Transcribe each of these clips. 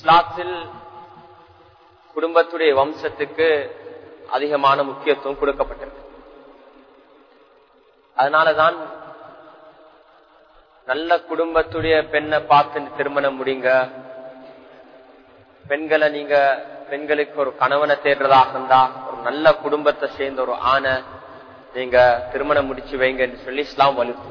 இஸ்லாத்தில் குடும்பத்துடைய வம்சத்துக்கு அதிகமான முக்கியத்துவம் கொடுக்கப்பட்டிருக்கு அதனாலதான் நல்ல குடும்பத்துடைய பெண்ணை பார்த்து திருமணம் முடிங்க பெண்களை நீங்க பெண்களுக்கு ஒரு கணவனை தேடுறதாக இருந்தா ஒரு நல்ல குடும்பத்தை சேர்ந்த ஒரு ஆணை நீங்க திருமணம் முடிச்சு வைங்கன்னு சொல்லி இஸ்லாம் வலுத்து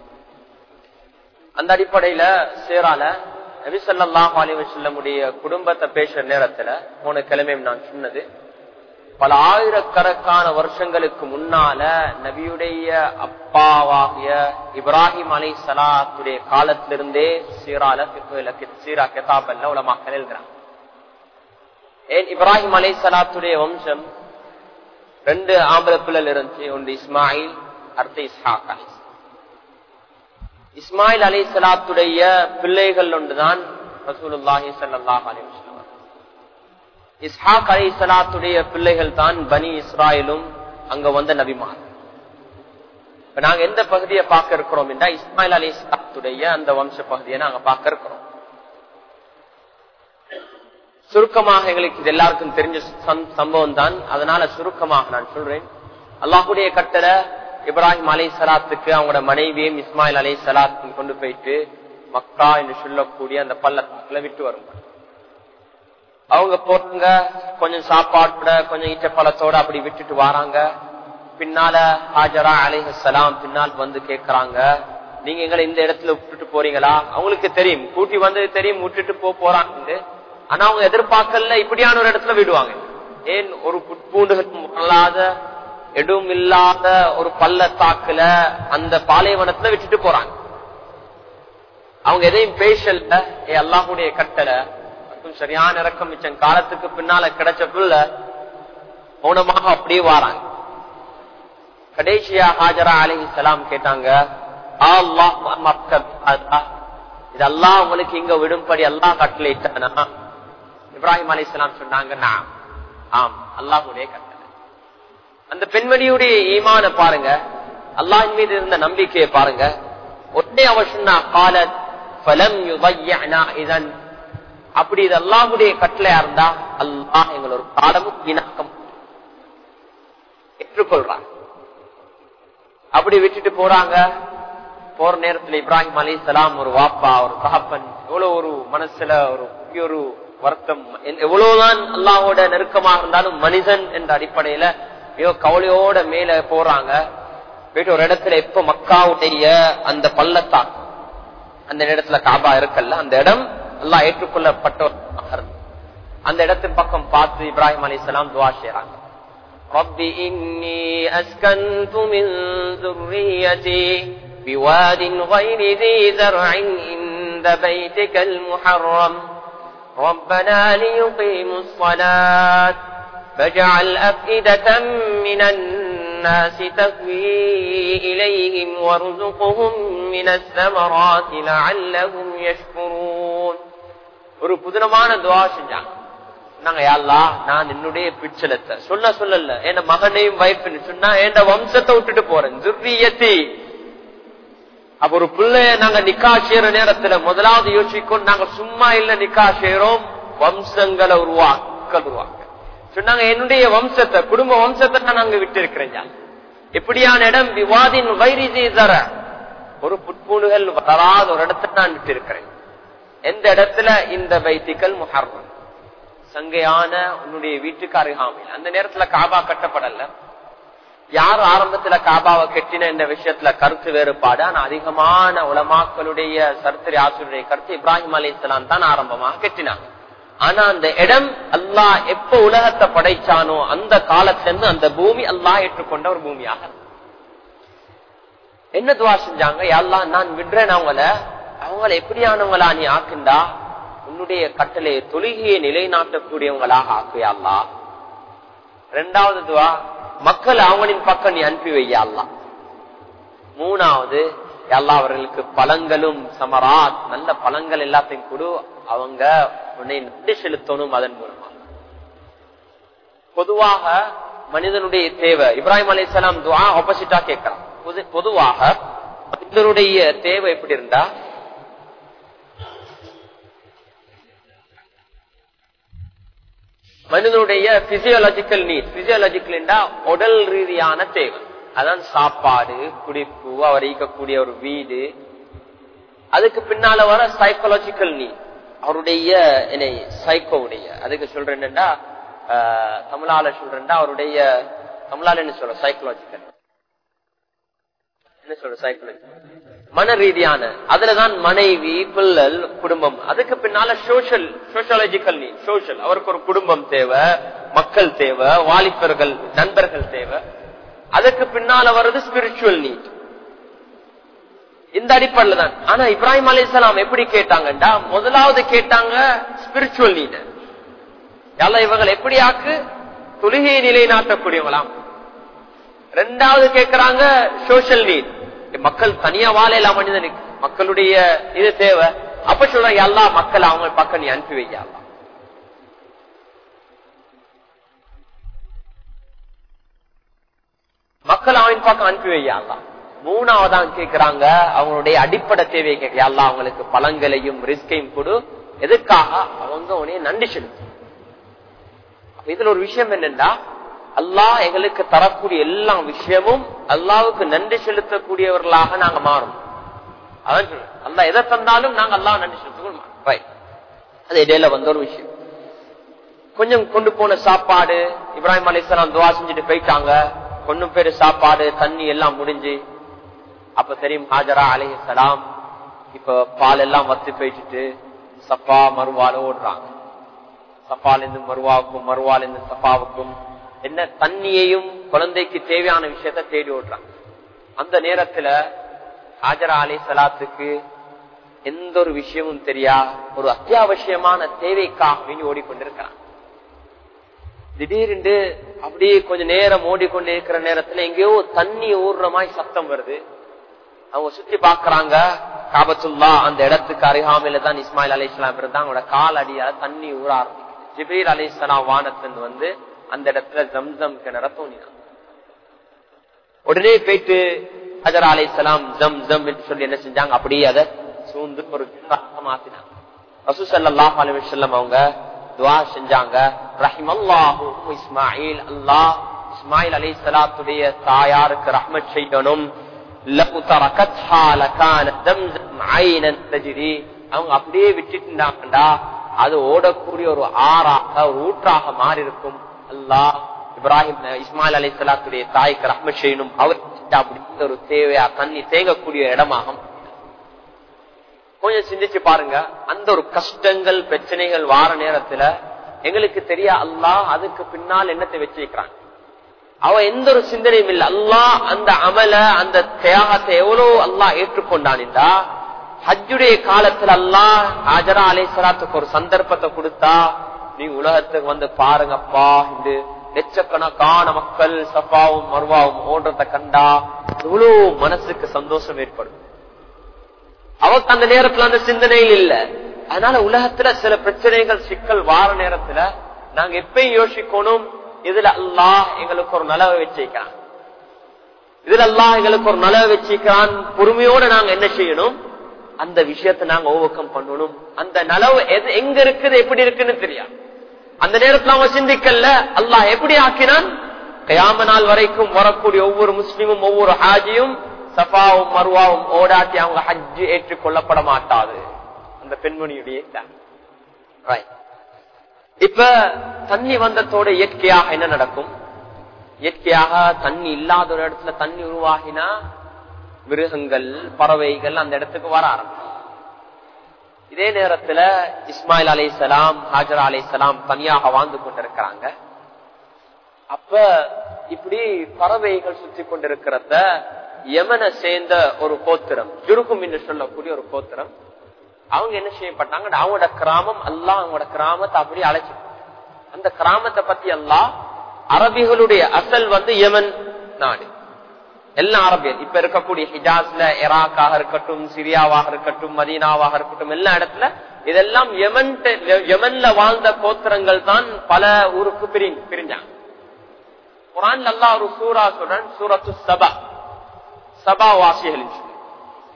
அந்த அடிப்படையில சேரால நபிசல்லாஹ் அலிவ சொல்லமுடைய குடும்பத்தை பேசுற நேரத்துல போன கிழமையும் நான் சொன்னது பல ஆயிரக்கணக்கான வருஷங்களுக்கு முன்னால நபியுடைய அப்பாவாகிய இப்ராஹிம் அலை சலாத்துடைய காலத்திலிருந்தே சீரால சீரா கிதாபல்ல உலமாக்கள் எழுதுறாங்க ஏன் இப்ராஹிம் அலை சலாத்துடைய வம்சம் ரெண்டு ஆம்பளை பிள்ளை இருந்துச்சு ஒன்று இஸ்மாயில் அடுத்து இஸ்ஹாக் அலி இஸ்மாயில் அலி சலாத்துடைய பிள்ளைகள் ஒன்றுதான் ரசூலுல்லாஹி சல்லாஹ் அலி இஸ்ஹாக் அலி சலாத்துடைய பிள்ளைகள் தான் பனி இஸ்ராயலும் அங்க வந்த நபிமார் இப்ப நாங்க எந்த பகுதியை பார்க்க இருக்கிறோம் என்றா இஸ்மாயில் அலி சலாத்துடைய அந்த வம்ச பகுதியை நாங்க பார்க்க இருக்கிறோம் சுருக்கமாக எங்களுக்கு இது எல்லாருக்கும் தெரிஞ்ச சம்பவம் தான் அதனால சுருக்கமாக நான் சொல்றேன் அல்லாஹுடைய கட்டளை இப்ராஹிம் அலை சலாத்துக்கு அவங்களோட மனைவியும் இஸ்மாயில் அலை சலாத்துக்கும் கொண்டு போயிட்டு மக்கா என்று சொல்லக்கூடிய அந்த பள்ளத்தாக்குல விட்டு வரும் அவங்க போறாங்க கொஞ்சம் சாப்பாட்டோட கொஞ்சம் ஈட்ட பழத்தோட அப்படி விட்டுட்டு வராங்க பின்னால ஹாஜரா அலைஹ சலாம் பின்னால் வந்து கேக்குறாங்க நீங்க எங்களை இந்த இடத்துல விட்டுட்டு போறீங்களா அவங்களுக்கு தெரியும் கூட்டி வந்தது தெரியும் விட்டுட்டு போ போறாங்க ஆனா அவங்க எதிர்பார்க்கல இப்படியான ஒரு இடத்துல விடுவாங்க ஏன் ஒரு புட்பூண்டுகள் இல்லாத எதுவும் இல்லாத ஒரு பள்ளத்தாக்குல அந்த பாலைவனத்துல விட்டுட்டு போறாங்க அவங்க எதையும் பேசல ஏ அல்லாஹுடைய கட்டளை சரியான இறக்கம் மிச்சம் காலத்துக்கு பின்னால கிடைச்ச புள்ள மௌனமாக அப்படியே வாராங்க கடைசியா ஹாஜரா அலி சலாம் கேட்டாங்க இதெல்லாம் உங்களுக்கு இங்க விடும்படி எல்லாம் கட்டளையிட்டானா இப்ராஹிம் அலி இஸ்லாம் சொன்னாங்க நான் ஆம் அல்லாஹுடைய கட்டளை அந்த பெண்மணியுடைய ஈமான பாருங்க அல்லாஹின் மீது இருந்த நம்பிக்கையை பாருங்க ஒன்னே அவசியம் காலத் பலம் இதன் அப்படி இது அல்லாஹுடைய கட்டளையா இருந்தா அல்லாஹ் எங்கள் ஒரு காலமும் வீணாக்கம் ஏற்றுக்கொள்றாங்க அப்படி விட்டுட்டு போறாங்க போற நேரத்துல இப்ராஹிம் அலி சலாம் ஒரு வாப்பா ஒரு தகப்பன் எவ்வளவு ஒரு மனசுல ஒரு ஒரு வருத்தம் எவ்வளவுதான் அல்லாஹோட நெருக்கமாக இருந்தாலும் மனிதன் என்ற அடிப்படையில மிக கவலையோட மேல போறாங்க போயிட்டு ஒரு இடத்துல எப்ப மக்காவுடைய அந்த பள்ளத்தான் அந்த இடத்துல காபா இருக்கல்ல அந்த இடம் எல்லாம் ஏற்றுக்கொள்ளப்பட்ட அந்த இடத்தின் பக்கம் பார்த்து இப்ராஹிம் அலி சலாம் துவா செய்யறாங்க رب إني أسكنت من ذريتي بواد غير ذي زرع عند بيتك المحرم ربنا ليقيموا الصلاة فاجعل أفئدة من الناس تهوي إليهم وارزقهم من الثمرات لعلهم يشكرون ஒரு புதினமான துவா செஞ்சாங்க நாங்க யாழ்லா நான் என்னுடைய பிச்சலத்தை சொல்ல சொல்லல என் மகனையும் வைஃப்னு சொன்னா என் வம்சத்தை விட்டுட்டு போறேன் துர்வியத்தி அப்ப ஒரு பிள்ளைய நாங்க நிக்கா செய்யற நேரத்துல முதலாவது யோசிக்கும் நாங்க சும்மா இல்ல நிக்கா செய்யறோம் வம்சங்களை உருவாக்க உருவாக்க சொன்னாங்க என்னுடைய வம்சத்தை குடும்ப வம்சத்தை நான் அங்க விட்டு இருக்கிறேன் எப்படியான இடம் விவாதின் வைரிதி தர ஒரு புட்பூணுகள் வராத ஒரு இடத்தை நான் விட்டு இருக்கிறேன் எந்த இடத்துல இந்த வைத்திகள் முஹர்ரம் சங்கையான உன்னுடைய வீட்டுக்கு அருகாமையில் அந்த நேரத்துல காபா கட்டப்படல யார் ஆரம்பத்துல காபாவை கட்டின இந்த விஷயத்துல கருத்து வேறுபாடு ஆனா அதிகமான உலமாக்களுடைய சர்த்தரி ஆசிரியருடைய கருத்து இப்ராஹிம் அலி இஸ்லாம் தான் ஆரம்பமாக கட்டினாங்க ஆனா அந்த இடம் அல்லாஹ் எப்ப உலகத்தை படைச்சானோ அந்த காலத்திலிருந்து அந்த பூமி அல்லாஹ் ஏற்றுக்கொண்ட ஒரு பூமியாக என்ன துவா செஞ்சாங்க யாழ்லா நான் விடுறேன் அவங்கள அவங்கள எப்படியானவங்களா நீ ஆக்குண்டா உன்னுடைய கட்டளை தொழுகையை நிலைநாட்டக்கூடியவங்களாக ஆக்குயாள்லா ரெண்டாவது துவா மக்கள் அவங்களின் பக்கம் நீ அனுப்பி வையாள்லா மூணாவது எல்லா அவர்களுக்கு பழங்களும் சமராத் நல்ல பழங்கள் எல்லாத்தையும் கொடு அவங்க உன்னை நன்றி செலுத்தணும் அதன் மூலமா பொதுவாக மனிதனுடைய தேவை இப்ராஹிம் அலிசலாம் துவா ஆப்போசிட்டா கேட்கலாம் பொதுவாக மனிதனுடைய தேவை எப்படி இருந்தா மனிதனுடைய பிசியோலாஜிக்கல் நீட் பிசியோலாஜிக்கல் உடல் ரீதியான தேவை அதான் சாப்பாடு குடிப்பு அவர் ஈக்கக்கூடிய ஒரு வீடு அதுக்கு பின்னால வர சைக்கலாஜிக்கல் நீட் அவருடைய என்னை சைக்கோவுடைய அதுக்கு சொல்றேன் என்னண்டா தமிழால சொல்றேன்டா அவருடைய தமிழால என்ன சொல்ற சைக்கலாஜிக்கல் என்ன சொல்ற சைக்கலாஜி மன ரீதியான அதுலதான் மனைவி பிள்ளல் குடும்பம் அதுக்கு பின்னால சோசியல் சோசியாலஜிக்கல் நீட் சோசியல் அவருக்கு ஒரு குடும்பம் தேவை மக்கள் தேவை வாலிபர்கள் நண்பர்கள் தேவை அதுக்கு பின்னால வர்றது ஸ்பிரிச்சுவல் நீட் இந்த அடிப்படையில தான் ஆனா இப்ராஹிம் அலிசலாம் எப்படி கேட்டாங்கடா முதலாவது கேட்டாங்க ஸ்பிரிச்சுவல் நீட் எல்லாம் இவங்க எப்படி ஆக்கு தொழுகையை நிலைநாட்டக்கூடியவங்களாம் ரெண்டாவது கேட்கிறாங்க சோசியல் நீட் மக்கள் தனியா வாழையில மனிதனுக்கு மக்களுடைய இது தேவை அப்ப சொல்ற எல்லா மக்கள் அவங்க பக்கம் நீ அனுப்பி வைக்கலாம் மக்கள் அவன் பக்கம் அனுப்பி வைக்கலாம் மூணாவதான் கேட்கிறாங்க அவங்களுடைய அடிப்படை தேவையை கேட்க அவங்களுக்கு பழங்களையும் ரிஸ்கையும் கொடு எதுக்காக அவங்க உனைய நன்றி செலுத்தும் இதுல ஒரு விஷயம் என்னன்னா அல்லாஹ் எங்களுக்கு தரக்கூடிய எல்லா விஷயமும் அல்லாவுக்கு நன்றி செலுத்தக்கூடியவர்களாக நாங்க மாறும் அதான் சொல்றேன் அல்லா எதை தந்தாலும் நாங்க அல்லாஹ் நன்றி செலுத்தணும் அது இடையில வந்த ஒரு விஷயம் கொஞ்சம் கொண்டு போன சாப்பாடு இப்ராஹிம் அலிஸ்லாம் துவா செஞ்சுட்டு போயிட்டாங்க கொஞ்சம் பேரு சாப்பாடு தண்ணி எல்லாம் முடிஞ்சு அப்ப தெரியும் ஹாஜரா அலி சலாம் இப்ப பால் எல்லாம் வத்து போயிட்டு சப்பா மறுவால ஓடுறாங்க சப்பால இருந்து மறுவாவுக்கும் மறுவால இருந்து சப்பாவுக்கும் என்ன தண்ணியையும் குழந்தைக்கு தேவையான விஷயத்த தேடி ஓடுறாங்க அந்த நேரத்துல ஹாஜரா அலி சலாத்துக்கு எந்த ஒரு விஷயமும் தெரியா ஒரு அத்தியாவசியமான தேவைக்காக வேண்டி ஓடிக்கொண்டிருக்கிறான் திடீரென்று அப்படியே கொஞ்ச நேரம் ஓடிக்கொண்டு இருக்கிற நேரத்துல எங்கேயோ தண்ணி ஊர்ற மாதிரி சத்தம் வருது அவங்க சுத்தி பாக்குறாங்க காபத்துல்லா அந்த இடத்துக்கு அருகாமையில தான் இஸ்மாயில் அலி இஸ்லாம் இருந்தா அவங்களோட கால் அடியால தண்ணி ஊற ஆரம்பிக்கும் ஜிபீர் அலி இஸ்லாம் வானத்தின் வந்து அந்த இடத்துல ஜம்சம் கிணற தோணினான் உடனே போயிட்டு ஹஜர் அலி இஸ்லாம் ஜம் ஜம் என்று சொல்லி என்ன செஞ்சாங்க அப்படியே அதை சூழ்ந்து ஒரு மாத்தினாங்க ரசூசல்லாஹ் அலிவசல்லம் அவங்க துவா செஞ்சாங்க ரஹிமல்லாஹு இஸ்மாயில் அல்லாஹ் இஸ்மாயில் அலி சலாத்துடைய தாயாருக்கு ரஹ்மத் செய்யணும் அவங்க அப்படியே விட்டுட்டாங்கடா அது ஓடக்கூடிய ஒரு ஆறாக ஒரு ஊற்றாக மாறி இருக்கும் அல்லாஹ் இப்ராஹிம் இஸ்மாயில் அலி சலாத்துடைய தாய்க்கு ரஹ்மத் செய்யணும் அவர் அப்படி ஒரு தேவையா தண்ணி தேங்கக்கூடிய இடமாக கொஞ்சம் சிந்திச்சு பாருங்க அந்த ஒரு கஷ்டங்கள் பிரச்சனைகள் வார நேரத்துல எங்களுக்கு தெரிய அல்லாஹ் அதுக்கு பின்னால் என்னத்தை வச்சிருக்கிறான் அவன் எந்த ஒரு சிந்தனையும் இல்லை அல்லாஹ் அந்த அமல அந்த தியாகத்தை எவ்வளவு அல்லாஹ் ஏற்றுக்கொண்டான்டா ஹஜ்ஜுடைய காலத்துல அல்லாஹ் ஹாஜரா அலை சலாத்துக்கு ஒரு சந்தர்ப்பத்தை கொடுத்தா நீ உலகத்துக்கு வந்து பாருங்கப்பா என்று லட்சக்கணக்கான மக்கள் சஃபாவும் மருவாவும் ஓடுறத கண்டா எவ்வளவு மனசுக்கு சந்தோஷம் ஏற்படும் அவருக்கு அந்த நேரத்துல அந்த சிந்தனையில் இல்ல அதனால உலகத்துல சில பிரச்சனைகள் சிக்கல் வார நேரத்துல நாங்க எப்பயும் யோசிக்கணும் இதுல அல்லாஹ் எங்களுக்கு ஒரு நலவை வச்சிருக்கான் இதுல அல்லாஹ் எங்களுக்கு ஒரு நலவை வச்சிருக்கான் பொறுமையோட நாங்க என்ன செய்யணும் அந்த விஷயத்தை நாங்க ஓவக்கம் பண்ணணும் அந்த நலவு எது எங்க இருக்குது எப்படி இருக்குன்னு தெரியாது அந்த நேரத்துல அவன் சிந்திக்கல அல்லாஹ் எப்படி ஆக்கினான் கயாம நாள் வரைக்கும் வரக்கூடிய ஒவ்வொரு முஸ்லீமும் ஒவ்வொரு ஹாஜியும் சஃபாவும் மருவாவும் ஓடாட்டி அவங்க ஹஜ்ஜு ஏற்றுக்கொள்ளப்பட மாட்டாது அந்த பெண்மணியுடைய இப்ப தண்ணி வந்ததோட இயற்கையாக என்ன நடக்கும் இயற்கையாக தண்ணி இல்லாத ஒரு இடத்துல தண்ணி உருவாகினா மிருகங்கள் பறவைகள் அந்த இடத்துக்கு வர ஆரம்பிக்கும் இதே நேரத்துல இஸ்மாயில் அலை சலாம் ஹாஜரா அலை சலாம் தனியாக வாழ்ந்து கொண்டிருக்கிறாங்க அப்ப இப்படி பறவைகள் சுத்தி கொண்டிருக்கிறத யமனை சேர்ந்த ஒரு கோத்திரம் ஜுருகும் என்று சொல்லக்கூடிய ஒரு கோத்திரம் அவங்க என்ன செய்யப்பட்டாங்க அவங்களோட கிராமம் எல்லாம் அவங்களோட கிராமத்தை அப்படி அழைச்சு அந்த கிராமத்தை பத்தி எல்லாம் அரபிகளுடைய அசல் வந்து யமன் நாடு எல்லா அரபியர் இப்ப இருக்கக்கூடிய ஹிஜாஸ்ல இராக்காக இருக்கட்டும் சிரியாவாக இருக்கட்டும் மதீனாவாக இருக்கட்டும் எல்லா இடத்துல இதெல்லாம் யமன் யமன்ல வாழ்ந்த கோத்திரங்கள் தான் பல ஊருக்கு பிரி பிரிஞ்சாங்க குரான் அல்லா ஒரு சூரா சொல்றேன் சூரத்து சபா சபா வாசிகள்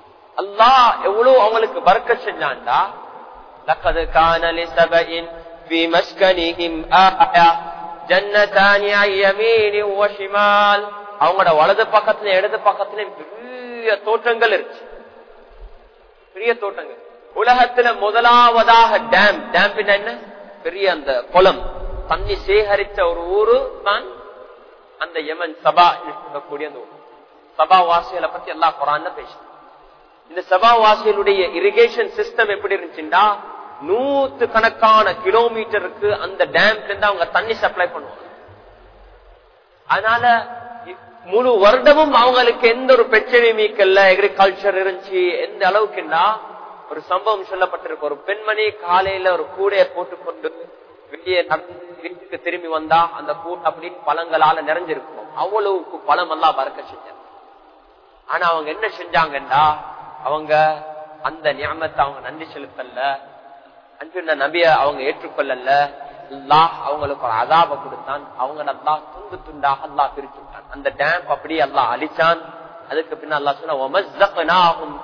அல்லாஹ் எவ்வளவு அவங்களுக்கு பறக்க செஞ்சான்டா لقد كان لسبإ في في مسكنهم آية جنتان عن يمين وشمال அவங்களோட வலது பக்கத்துல இடது பக்கத்துலயும் பெரிய தோட்டங்கள் இருக்கு பெரிய தோட்டங்கள் உலகத்துல முதலாவதாக டேம் டேம் என்ன பெரிய அந்த குளம் தண்ணி சேகரித்த ஒரு ஊரு தான் அந்த யமன் சபா இருக்கக்கூடிய அந்த ஊர் சபா வாசிகளை பத்தி எல்லா குரான் பேசுறோம் இந்த சபா வாசிகளுடைய இரிகேஷன் சிஸ்டம் எப்படி இருந்துச்சுன்னா நூத்து கணக்கான கிலோமீட்டருக்கு அந்த டேம்ல இருந்து அவங்க தண்ணி சப்ளை பண்ணுவாங்க அதனால முழு வருடமும் அவங்களுக்கு எந்த ஒரு பிரச்சனையும் மீக்கல்ல அக்ரிகல்ச்சர் இருந்துச்சு எந்த அளவுக்குன்னா ஒரு சம்பவம் சொல்லப்பட்டிருக்கு ஒரு பெண்மணி காலையில ஒரு கூடைய போட்டுக்கொண்டு வெளியே நடந்து வீட்டுக்கு திரும்பி வந்தா அந்த கூட்டை அப்படி பழங்களால நிறைஞ்சிருக்கும் அவ்வளவுக்கு பழம் எல்லாம் பறக்க செஞ்சாங்க ஆனா அவங்க என்ன செஞ்சாங்கன்னா அவங்க அந்த ஞாபகத்தை அவங்க நன்றி செலுத்தல அன்பிருந்த நபிய அவங்க ஏற்றுக்கொள்ளல அல்லாஹ் அவங்களுக்கு ஒரு அதாப கொடுத்தான் அவங்க நல்லா துண்டு துண்டாக அல்லா பிரிச்சுட்டான் அந்த டேம் அப்படியே அல்லா அழிச்சான் அதுக்கு பின்ன அல்லா சொன்னா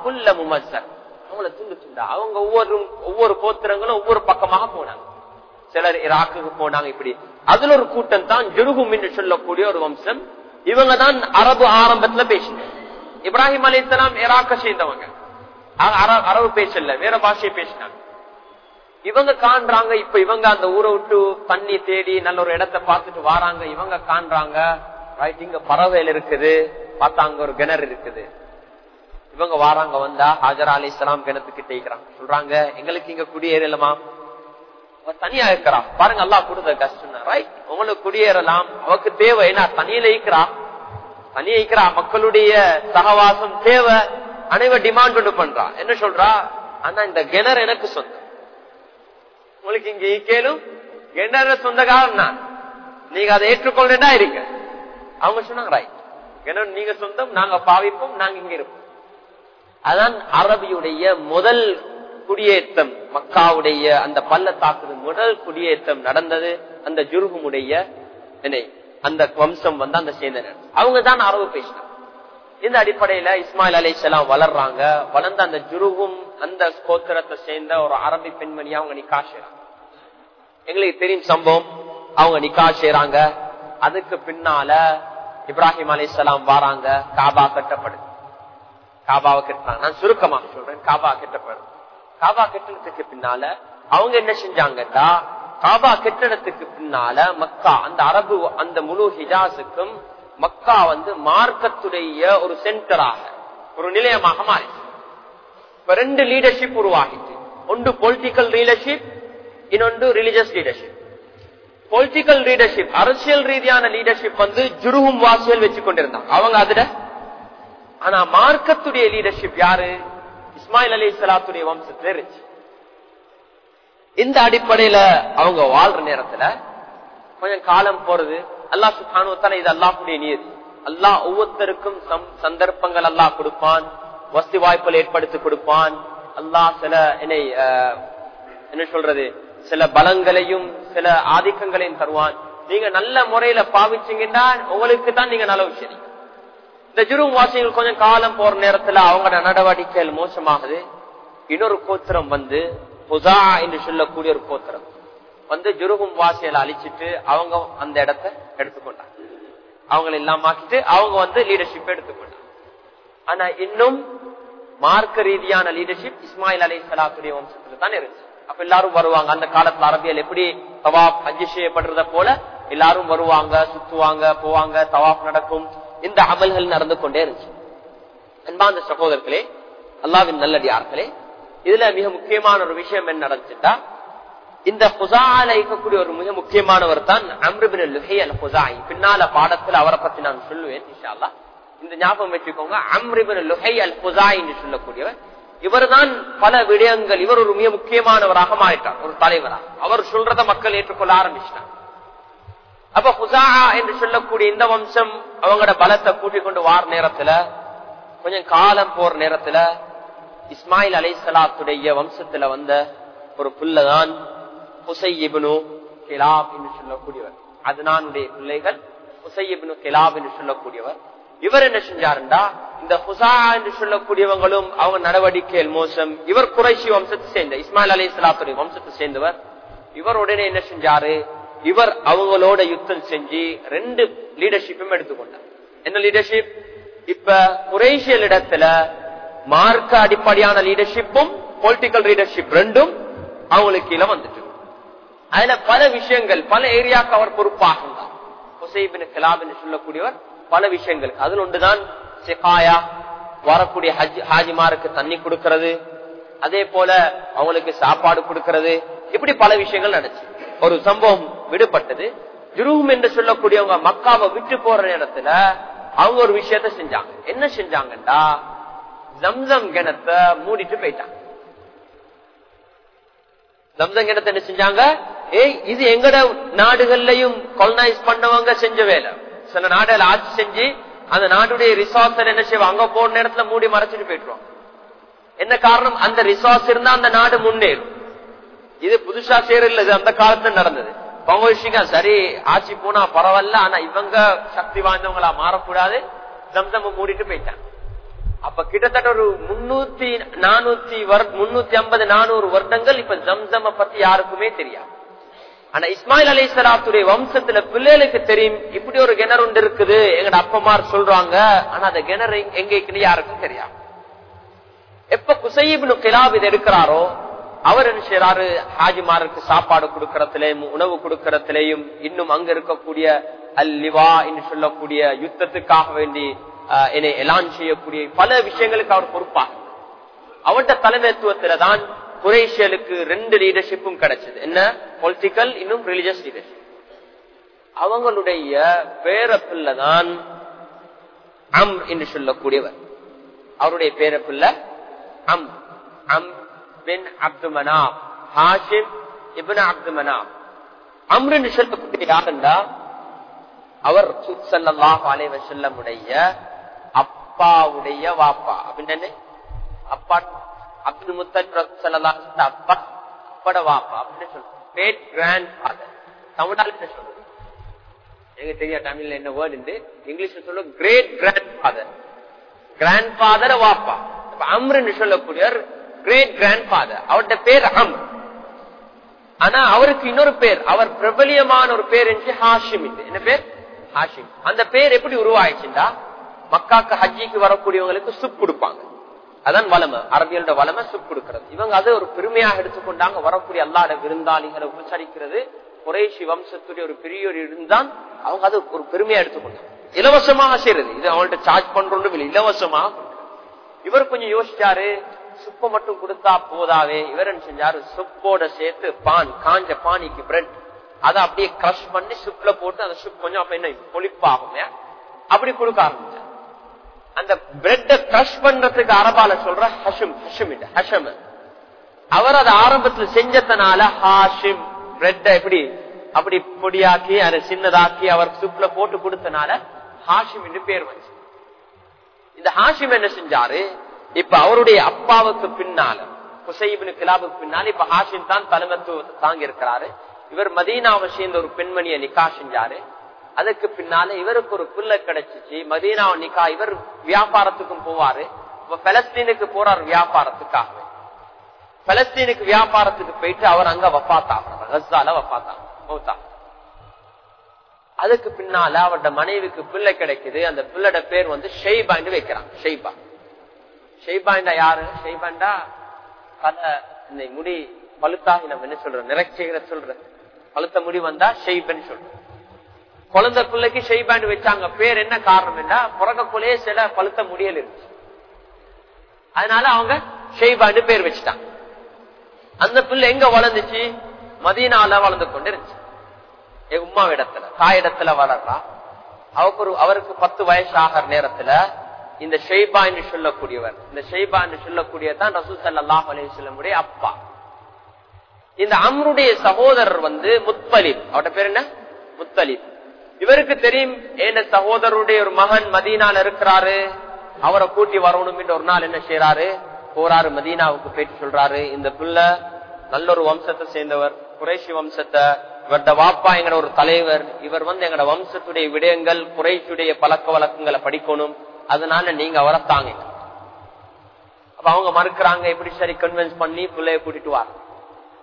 அவங்கள துண்டு துண்டா அவங்க ஒவ்வொரு ஒவ்வொரு கோத்திரங்களும் ஒவ்வொரு பக்கமாக போனாங்க சிலர் ஈராக்குக்கு போனாங்க இப்படி அதுல ஒரு கூட்டம் தான் ஜெருகும் என்று சொல்லக்கூடிய ஒரு வம்சம் இவங்க தான் அரபு ஆரம்பத்துல பேசினாங்க இப்ராஹிம் அலி இஸ்லாம் ஈராக்க சேர்ந்தவங்க அரபு பேசல வேற பாஷையை பேசினாங்க இவங்க காண்றாங்க இப்ப இவங்க அந்த ஊரை விட்டு தண்ணி தேடி நல்ல ஒரு இடத்தை பார்த்துட்டு வராங்க இவங்க காண்றாங்க ரைட் இங்க பறவைகள் இருக்குது பார்த்தா அங்க ஒரு கிணறு இருக்குது இவங்க வாராங்க வந்தா ஹாஜரா அலி இஸ்லாம் கிணத்துக்கிட்ட இருக்கிறாங்க சொல்றாங்க எங்களுக்கு இங்க குடியேறலாமா தனியா இருக்கிறா பாருங்க அல்லா கொடுத்த கஷ்டம் ரைட் உங்களுக்கு குடியேறலாம் அவக்கு தேவை ஏன்னா தனியில இருக்கிறா தனியா இருக்கிறா மக்களுடைய சகவாசம் தேவை அனைவர் டிமாண்ட் ஒன்று பண்றா என்ன சொல்றா ஆனா இந்த கிணறு எனக்கு சொந்தம் உங்களுக்கு இங்க ஈக்கேலும் கிணறு சொந்தக்காரன் நான் நீங்க அதை ஏற்றுக்கொண்டா இருக்க அவங்க சொன்னாங்க ரைட் கிணறு நீங்க சொந்தம் நாங்க பாவிப்போம் நாங்க இங்க இருப்போம் அதான் அரபியுடைய முதல் குடியேற்றம் மக்காவுடைய அந்த பள்ளத்தாக்கு முதல் குடியேற்றம் நடந்தது அந்த ஜுருகமுடைய அந்த வம்சம் வந்து அந்த சேர்ந்தனர் அவங்க தான் அரபு பேசினாங்க இந்த அடிப்படையில இஸ்மாயில் அலி இஸ்லாம் வளர்றாங்க வளர்ந்த அந்த ஜுருகும் அந்த கோத்திரத்தை சேர்ந்த ஒரு அரபி பெண்மணி அவங்க நிக்கா செய்றாங்க எங்களுக்கு தெரியும் சம்பவம் அவங்க நிக்கா செய்றாங்க அதுக்கு பின்னால இப்ராஹிம் அலி இஸ்லாம் வாராங்க காபா கட்டப்படுது காபாவை கட்டுறாங்க நான் சுருக்கமாக சொல்றேன் காபா கட்டப்படும் காபா கட்டிடத்துக்கு பின்னால அவங்க என்ன செஞ்சாங்கன்னா காபா கட்டிடத்துக்கு பின்னால மக்கா அந்த அரபு அந்த முழு ஹிஜாஸுக்கும் மக்கா வந்து மார்க்கத்துடைய ஒரு சென்டராக ஒரு நிலையமாக மாறிச்சு இப்ப ரெண்டு லீடர்ஷிப் உருவாகிட்டு ஒன்று பொலிட்டிக்கல் லீடர்ஷிப் இன்னொன்று ரிலிஜியஸ் லீடர்ஷிப் பொலிட்டிக்கல் லீடர்ஷிப் அரசியல் ரீதியான லீடர்ஷிப் வந்து ஜுருகும் வாசியல் வச்சு கொண்டிருந்தாங்க அவங்க அதுல ஆனா மார்க்கத்துடைய லீடர்ஷிப் யாரு இஸ்மாயில் அலி சலாத்துடைய வம்சத்துல இருந்துச்சு இந்த அடிப்படையில அவங்க வாழ்ற நேரத்துல கொஞ்சம் காலம் போறது அல்லா சுகானுவத்தான இது அல்லாஹுடைய நீர் அல்லாஹ் ஒவ்வொருத்தருக்கும் சந்தர்ப்பங்கள் அல்லாஹ் கொடுப்பான் வசதி வாய்ப்புகள் ஏற்படுத்தி கொடுப்பான் அல்லாஹ் சில என்னை என்ன சொல்றது சில பலங்களையும் சில ஆதிக்கங்களையும் தருவான் நீங்க நல்ல முறையில பாவிச்சீங்கன்னா உங்களுக்கு தான் நீங்க நல்ல விஷயம் இந்த ஜுரும் வாசிகள் கொஞ்சம் காலம் போற நேரத்துல அவங்களோட நடவடிக்கைகள் மோசமாகுது இன்னொரு கோத்திரம் வந்து புசா என்று சொல்லக்கூடிய ஒரு கோத்திரம் வந்து ஜுருகும் வாசியலை அழிச்சிட்டு அவங்க அந்த இடத்த எடுத்துக்கொண்டாங்க அவங்களை எல்லாம் மாற்றிட்டு அவங்க வந்து லீடர்ஷிப் எடுத்துக்கொண்டாங்க ஆனா இன்னும் மார்க்க ரீதியான லீடர்ஷிப் இஸ்மாயில் அலி சலாத்துடைய வம்சத்துல தான் இருந்துச்சு அப்ப எல்லாரும் வருவாங்க அந்த காலத்துல அரபியல் எப்படி தவாப் அஜி செய்யப்படுறத போல எல்லாரும் வருவாங்க சுத்துவாங்க போவாங்க தவாப் நடக்கும் இந்த அமல்கள் நடந்து கொண்டே இருந்துச்சு அன்பாந்த சகோதரர்களே அல்லாவின் நல்லடியார்களே இதுல மிக முக்கியமான ஒரு விஷயம் என்ன நடந்துச்சுட்டா இந்த புசால இருக்கக்கூடிய ஒரு மிக முக்கியமானவர் தான் அம்ருபின் லுஹை அல் புசாய் பின்னால பாடத்துல அவரை பத்தி நான் சொல்லுவேன் இன்ஷால்லா இந்த ஞாபகம் வச்சுக்கோங்க அம்ருபின் லுஹை அல் புசாய் என்று சொல்லக்கூடியவர் இவர்தான் பல விடயங்கள் இவர் ஒரு மிக முக்கியமானவராக மாறிட்டார் ஒரு தலைவராக அவர் சொல்றத மக்கள் ஏற்றுக்கொள்ள ஆரம்பிச்சிட்டார் அப்ப ஹுசா என்று சொல்லக்கூடிய இந்த வம்சம் அவங்களோட பலத்தை கூட்டிக் கொண்டு வார நேரத்துல கொஞ்சம் காலம் போற நேரத்துல இஸ்மாயில் அலை சலாத்துடைய வம்சத்துல வந்த ஒரு புள்ளதான் ஹுசையிபனு கிலாப் என்று சொல்லக்கூடியவர் அதனானுடைய பிள்ளைகள் ஹுசையிபனு கிலாப் என்று சொல்லக்கூடியவர் இவர் என்ன செஞ்சாருண்டா இந்த ஹுசா என்று சொல்லக்கூடியவங்களும் அவங்க நடவடிக்கைகள் மோசம் இவர் குறைசி வம்சத்தை சேர்ந்த இஸ்மாயில் அலி சலாத்துடைய வம்சத்தை சேர்ந்தவர் இவர் உடனே என்ன செஞ்சாரு இவர் அவங்களோட யுத்தம் செஞ்சு ரெண்டு லீடர்ஷிப்பும் எடுத்துக்கொண்டார் என்ன லீடர்ஷிப் இப்ப குரேஷியல் இடத்துல மார்க்க அடிப்படையான லீடர்ஷிப்பும் பொலிட்டிக்கல் லீடர்ஷிப் ரெண்டும் அவங்களுக்கு கீழே வந்துட்டு அதுல பல விஷயங்கள் பல ஏரியாவுக்கு அவர் பொறுப்பாக இருந்தார் ஹுசைபின் கிலாபின் சொல்லக்கூடியவர் பல விஷயங்களுக்கு அதில் ஒன்றுதான் சிகாயா வரக்கூடிய ஹஜ் ஹாஜிமாருக்கு தண்ணி கொடுக்கிறது அதே போல அவங்களுக்கு சாப்பாடு கொடுக்கிறது இப்படி பல விஷயங்கள் நடந்துச்சு ஒரு சம்பவம் விடுபட்டது ஜுருகும் என்று சொல்லக்கூடியவங்க மக்காவை விட்டு போற நேரத்துல அவங்க ஒரு விஷயத்த செஞ்சாங்க என்ன செஞ்சாங்கண்டா ஜம்சம் கிணத்தை மூடிட்டு போயிட்டாங்க ஜம்சம் கிணத்தை என்ன செஞ்சாங்க ஏய் இது எங்கட நாடுகள்லயும் கொலனைஸ் பண்ணவங்க செஞ்ச வேலை சில நாடுகள் ஆட்சி செஞ்சு அந்த நாட்டுடைய ரிசார்ட்ஸ் என்ன செய்வாங்க அங்க போன நேரத்துல மூடி மறைச்சிட்டு போயிட்டுருவாங்க என்ன காரணம் அந்த ரிசார்ட்ஸ் இருந்தா அந்த நாடு முன்னேறும் இது புதுசா சேரல இது அந்த காலத்துல நடந்தது அவங்க விஷயம் சரி ஆட்சி போனா பரவாயில்ல ஆனா இவங்க சக்தி வாய்ந்தவங்களா மாறக்கூடாது ஜம்சம் மூடிட்டு போயிட்டாங்க அப்ப கிட்டத்தட்ட ஒரு முன்னூத்தி நானூத்தி முன்னூத்தி ஐம்பது நானூறு வருடங்கள் இப்ப ஜம்சம பத்தி யாருக்குமே தெரியாது ஆனா இஸ்மாயில் அலி சலாத்துடைய வம்சத்துல பிள்ளைகளுக்கு தெரியும் இப்படி ஒரு கிணறு ஒன்று இருக்குது எங்கட அப்பமார் சொல்றாங்க ஆனா அந்த கிணறு எங்க இருக்குன்னு யாருக்கும் தெரியாது எப்ப குசைபின் கிலாப் இது இருக்கிறாரோ அவர் என்ன செய்யறாரு ஹாஜிமாருக்கு சாப்பாடு கொடுக்கறதுலயும் உணவு கொடுக்கறதுலயும் இன்னும் அங்க இருக்கக்கூடிய அல்லிவா என்று சொல்லக்கூடிய யுத்தத்துக்காக வேண்டி என்னை எலான் செய்யக்கூடிய பல விஷயங்களுக்கு அவர் பொறுப்பாக அவருடைய தலைமைத்துவத்துல தான் குரேஷியலுக்கு ரெண்டு லீடர்ஷிப்பும் கிடைச்சது என்ன பொலிட்டிக்கல் இன்னும் ரிலிஜியஸ் லீடர்ஷிப் அவங்களுடைய பேர பிள்ளை தான் அம் என்று சொல்லக்கூடியவர் அவருடைய பேர பிள்ளை அம் அம் bin Abd Manaf Hashim ibn Abd Manaf Amr என்று சொல்லக்கூடிய யாருண்டா அவர் சல்லாஹ் அலைவ செல்லமுடைய அப்பாவுடைய வாப்பா அப்படின்னு அப்பா அப்துல் முத்தல் அப்பா அப்பட வாப்பா அப்படின்னு சொல்லுவோம் கிரேட் கிராண்ட் ஃபாதர் தமிழால் என்ன சொல்றது எங்க தெரியா தமிழ்ல என்ன வேர்டு இங்கிலீஷ்ல சொல்லுவோம் great grand father grand father வாப்பா அம்ருன்னு சொல்லக்கூடியவர் கிரேட் கிராண்ட் ஃபாதர் அவருடைய பேர் அம்ர் ஆனா அவருக்கு இன்னொரு பேர் அவர் பிரபலியமான ஒரு பேர் ஹாஷிம் என்ன பேர் ஹாஷிம் அந்த பேர் எப்படி உருவாயிடுச்சுண்டா மக்காக்கு ஹஜ்ஜிக்கு வரக்கூடியவங்களுக்கு சுப் கொடுப்பாங்க அதான் வளமை அரபியலோட வளமை சுப் கொடுக்கிறது இவங்க அதை ஒரு பெருமையாக எடுத்துக்கொண்டாங்க வரக்கூடிய அல்லாட விருந்தாளிகளை உபசரிக்கிறது குறைஷி வம்சத்துடைய ஒரு பெரிய ஒரு இருந்தான் அவங்க அதை ஒரு பெருமையா எடுத்துக்கொண்டாங்க இலவசமாக செய்யறது இது அவங்கள்ட்ட சார்ஜ் பண்றோம் இல்லை இலவசமாக இவர் கொஞ்சம் யோசிச்சாரு சுப்ப மட்டும் கொடுத்தா போதாவே இவர் என்ன செஞ்சாரு சுப்போட சேர்த்து பான் காஞ்ச பானிக்கு பிரெட் அதை அப்படியே கிரஷ் பண்ணி சுப்ல போட்டு அந்த சுப் கொஞ்சம் அப்ப என்ன பொழிப்பாகும் அப்படி கொடுக்க ஆரம்பிச்சார் அந்த பிரெட்ட கிரஷ் பண்றதுக்கு அரபால சொல்ற ஹஷம் ஹஷம் ஹஷம் அவர் அதை ஆரம்பத்துல செஞ்சதுனால ஹாஷிம் பிரெட்ட எப்படி அப்படி பொடியாக்கி அதை சின்னதாக்கி அவர் சுப்ல போட்டு கொடுத்தனால ஹாஷிம் என்று பேர் வந்துச்சு இந்த ஹாஷிம் என்ன செஞ்சாரு இப்ப அவருடைய அப்பாவுக்கு பின்னால குசைபின் கிலாபுக்கு பின்னால இப்ப ஹாஷிம் தான் தலைமத்துவத்தை தாங்கி இருக்கிறாரு இவர் மதீனாவை சேர்ந்த ஒரு பெண்மணியை நிக்கா செஞ்சாரு அதுக்கு பின்னால இவருக்கு ஒரு பிள்ளை கிடைச்சிச்சு மதீனாவை நிக்கா இவர் வியாபாரத்துக்கும் போவாரு பலஸ்தீனுக்கு போறார் வியாபாரத்துக்காக பலஸ்தீனுக்கு வியாபாரத்துக்கு போயிட்டு அவர் அங்க வப்பாத்தாங்க கசால வப்பாத்தாங்க அதுக்கு பின்னால அவரோட மனைவிக்கு பிள்ளை கிடைக்குது அந்த பிள்ளைட பேர் வந்து ஷெய்பான்னு வைக்கிறாங்க ஷெய்பா ஷெய்பாண்டா யாரு ஷெய்பாண்டா பல இந்த முடி பழுத்தாக நம்ம என்ன சொல்றோம் நிறைச்செய்கிற சொல்ற பழுத்த முடி வந்தா ஷெய்பன் சொல்றோம் குழந்தை பிள்ளைக்கு ஷெய்பாண்டு வச்சாங்க பேர் என்ன காரணம் என்ன பிறக்கக்குள்ளே சில பழுத்த முடியல் இருந்துச்சு அதனால அவங்க ஷெய்பாண்டு பேர் வச்சுட்டாங்க அந்த பிள்ளை எங்க வளர்ந்துச்சு மதீனால வளர்ந்து கொண்டு இருந்துச்சு என் உமா இடத்துல தாய் இடத்துல வளர்றா அவருக்கு ஒரு அவருக்கு பத்து வயசு ஆகிற நேரத்துல இந்த ஷெய்பா என்று சொல்லக்கூடியவர் இந்த ஷெய்பா என்று சொல்லக்கூடியதான் ரசூல் சல்லாஹ் அலிஸ்லமுடைய அப்பா இந்த அம்ருடைய சகோதரர் வந்து முத்தலிப் அவட பேர் என்ன முத்தலிப் இவருக்கு தெரியும் என்ன சகோதரருடைய ஒரு மகன் மதீனால இருக்கிறாரு அவரை கூட்டி வரணும் என்று ஒரு நாள் என்ன செய்யறாரு போறாரு மதீனாவுக்கு போயிட்டு சொல்றாரு இந்த பிள்ளை நல்ல ஒரு வம்சத்தை சேர்ந்தவர் குறைசி வம்சத்தை இவர்த வாப்பா எங்கட ஒரு தலைவர் இவர் வந்து எங்கட வம்சத்துடைய விடயங்கள் குறைசுடைய பழக்க வழக்கங்களை படிக்கணும் அதனால நீங்க அவரை தாங்க அப்ப அவங்க மறுக்கிறாங்க எப்படி சரி கன்வின்ஸ் பண்ணி பிள்ளைய கூட்டிட்டு வாங்க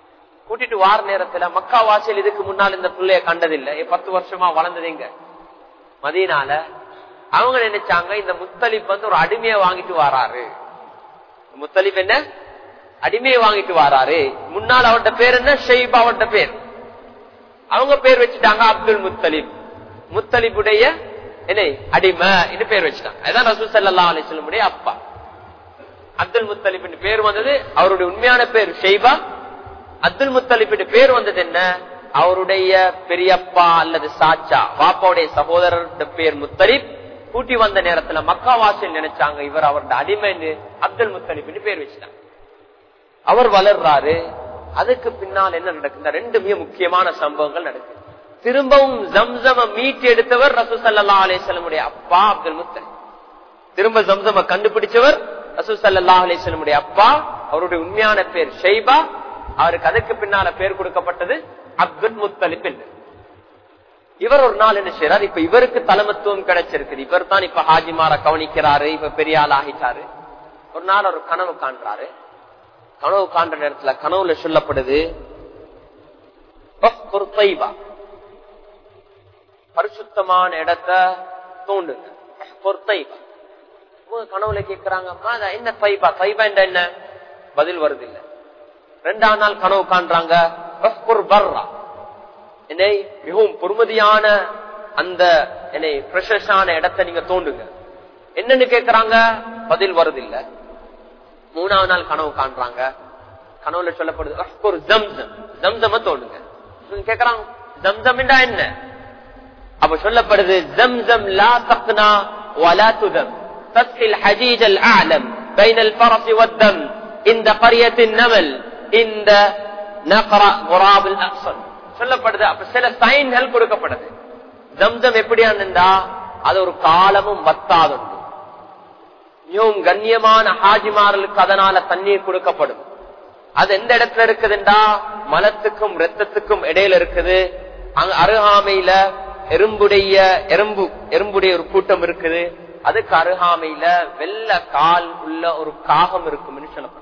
கூட்டிட்டு வார நேரத்துல மக்கா வாசல் இதுக்கு முன்னால் இந்த பிள்ளைய கண்டதில்லை பத்து வருஷமா வளர்ந்ததுங்க மதியனால அவங்க நினைச்சாங்க இந்த முத்தலிப் வந்து ஒரு அடிமையை வாங்கிட்டு வராரு முத்தலிப் என்ன அடிமையை வாங்கிட்டு வராரு முன்னால் அவன்கிட்ட பேர் என்ன ஷெய்பா அவன்கிட்ட பேர் அவங்க பேர் வச்சுட்டாங்க அப்துல் முத்தலிப் முத்தலிபுடைய என்ன அடிமை பேர் வச்சுட்டாங்க அதான் ரசூல் சல்லா அலிஸ்லமுடைய அப்பா அப்துல் முத்தலிப் பேர் வந்தது அவருடைய உண்மையான பேர் ஷெய்பா அப்துல் முத்தலிப் பேர் வந்தது என்ன அவருடைய பெரியப்பா அல்லது சாச்சா வாப்பாவுடைய சகோதரர் பேர் முத்தலிப் கூட்டி வந்த நேரத்துல மக்கா வாசல் நினைச்சாங்க இவர் அவருடைய அடிமைன்னு அப்துல் முத்தலிப் பேர் வச்சுட்டாங்க அவர் வளர்றாரு அதுக்கு பின்னால் என்ன நடக்குது ரெண்டு மிக முக்கியமான சம்பவங்கள் நடக்குது திரும்பவும் ஜம்சம மீட்டு எடுத்தவர் ரசூசல்லா அலிஸ்லமுடைய அப்பா அப்துல் முத்தலிப் திரும்ப ஜம்சம கண்டுபிடிச்சவர் ரசூசல்லா அலிஸ்லமுடைய அப்பா அவருடைய உண்மையான பேர் ஷெய்பா அவருக்கு அதுக்கு பின்னால பேர் கொடுக்கப்பட்டது அப்துல் முத்தலிப் என்று இவர் ஒரு நாள் என்ன செய்யறாரு இப்ப இவருக்கு தலைமத்துவம் கிடைச்சிருக்கு இவர் தான் இப்ப ஹாஜிமார கவனிக்கிறாரு இப்ப பெரிய ஆள் ஆகிட்டாரு ஒரு நாள் ஒரு கனவு காண்றாரு கனவு காண்ற நேரத்துல கனவுல சொல்லப்படுது பரிசுத்தமான இடத்த தோண்டுங்க கனவுல கேக்குறாங்க என்ன பைபா பைபா என்ன பதில் வருது இல்ல ரெண்டாம் நாள் கனவு காண்றாங்க என்னை மிகவும் பொறுமதியான அந்த என்னை பிரஷஸான இடத்தை நீங்க தோண்டுங்க என்னன்னு கேக்குறாங்க பதில் வருதில்ல மூணாவது நாள் கனவு காண்றாங்க கனவுல சொல்லப்படுது ஒரு ஜம்சம் ஜம்சம தோண்டுங்க கேக்குறாங்க ஜம்சம் என்ன அப்ப சொல்லப்படுது ஜம்சம் லா தக்னா ولا تذم تسقي الحجيج الأعلم بين الفرس والدم இந்த قرية النمل இந்த நகரா குராபில் அக்சல் சொல்லப்படுது அப்ப சில சைன்கள் கொடுக்கப்படுது ஜம்ஜம் எப்படியானுண்டா அது ஒரு காலமும் வத்தாதுண்டு மிகவும் கண்ணியமான ஹாஜிமார்களுக்கு அதனால தண்ணீர் கொடுக்கப்படும் அது எந்த இடத்துல இருக்குதுண்டா மலத்துக்கும் ரத்தத்துக்கும் இடையில இருக்குது அங்க அருகாமையில எறும்புடைய எறும்பு எறும்புடைய ஒரு கூட்டம் இருக்குது அதுக்கு அருகாமையில வெள்ள கால் உள்ள ஒரு காகம் இருக்கும்னு சொல்லப்படும்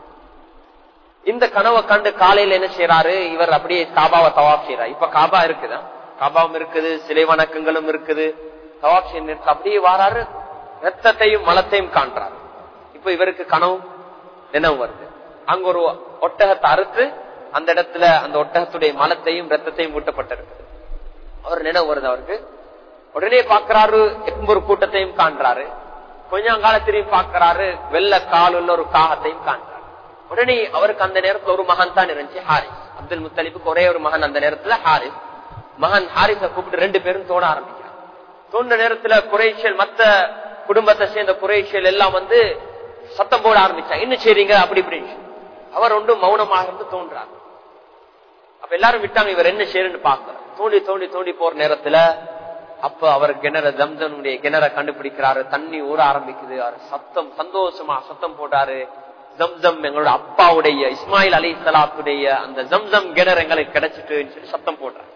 இந்த கனவை கண்டு காலையில என்ன செய்யறாரு இவர் அப்படியே காபாவை தவாப் செய்யறாரு இப்ப காபா இருக்குதா காபாவும் இருக்குது சிலை வணக்கங்களும் இருக்குது தவாப் செய்ய அப்படியே வாராரு ரத்தத்தையும் மலத்தையும் காண்றாரு இப்ப இவருக்கு கனவு நினைவு வருது அங்க ஒரு ஒட்டகத்தை அறுத்து அந்த இடத்துல அந்த ஒட்டகத்துடைய மலத்தையும் ரத்தத்தையும் ஊட்டப்பட்டிருக்கு அவர் நினைவு வருது அவருக்கு உடனே பாக்குறாரு ஒரு கூட்டத்தையும் காண்றாரு கொஞ்சம் காலத்திலையும் பாக்குறாரு வெள்ள கால் உள்ள ஒரு காகத்தையும் காண்றாரு உடனே அவருக்கு அந்த நேரத்துல ஒரு மகன் தான் இருந்துச்சு ஹாரிஸ் அப்துல் முத்தலிப்புக்கு ஒரே ஒரு மகன் அந்த நேரத்துல ஹாரிஸ் மகன் ஹாரிஸ கூப்பிட்டு ரெண்டு பேரும் தோண ஆரம்பிக்கிறான் தோன்ற நேரத்துல குறைச்சல் மத்த குடும்பத்தை சேர்ந்த குறைச்சல் எல்லாம் வந்து சத்தம் போட ஆரம்பிச்சாங்க என்ன செய்றீங்க அப்படி இப்படி அவர் ஒன்றும் மௌனமாக இருந்து தோன்றார் அப்ப எல்லாரும் விட்டாங்க இவர் என்ன செய்யறன்னு பாக்குறார் தோண்டி தோண்டி தோண்டி போற நேரத்துல அப்ப அவர் கிணற ஜம்சனுடைய கிணற கண்டுபிடிக்கிறாரு தண்ணி ஊற ஆரம்பிக்குது அவர் சத்தம் சந்தோஷமா சத்தம் போட்டாரு ஜம்சம் எங்களோட அப்பாவுடைய இஸ்மாயில் அலி சலாத்துடைய அந்த ஜம்சம் கிணறு எங்களுக்கு கிடைச்சிட்டு சொல்லி சத்தம் போடுறாரு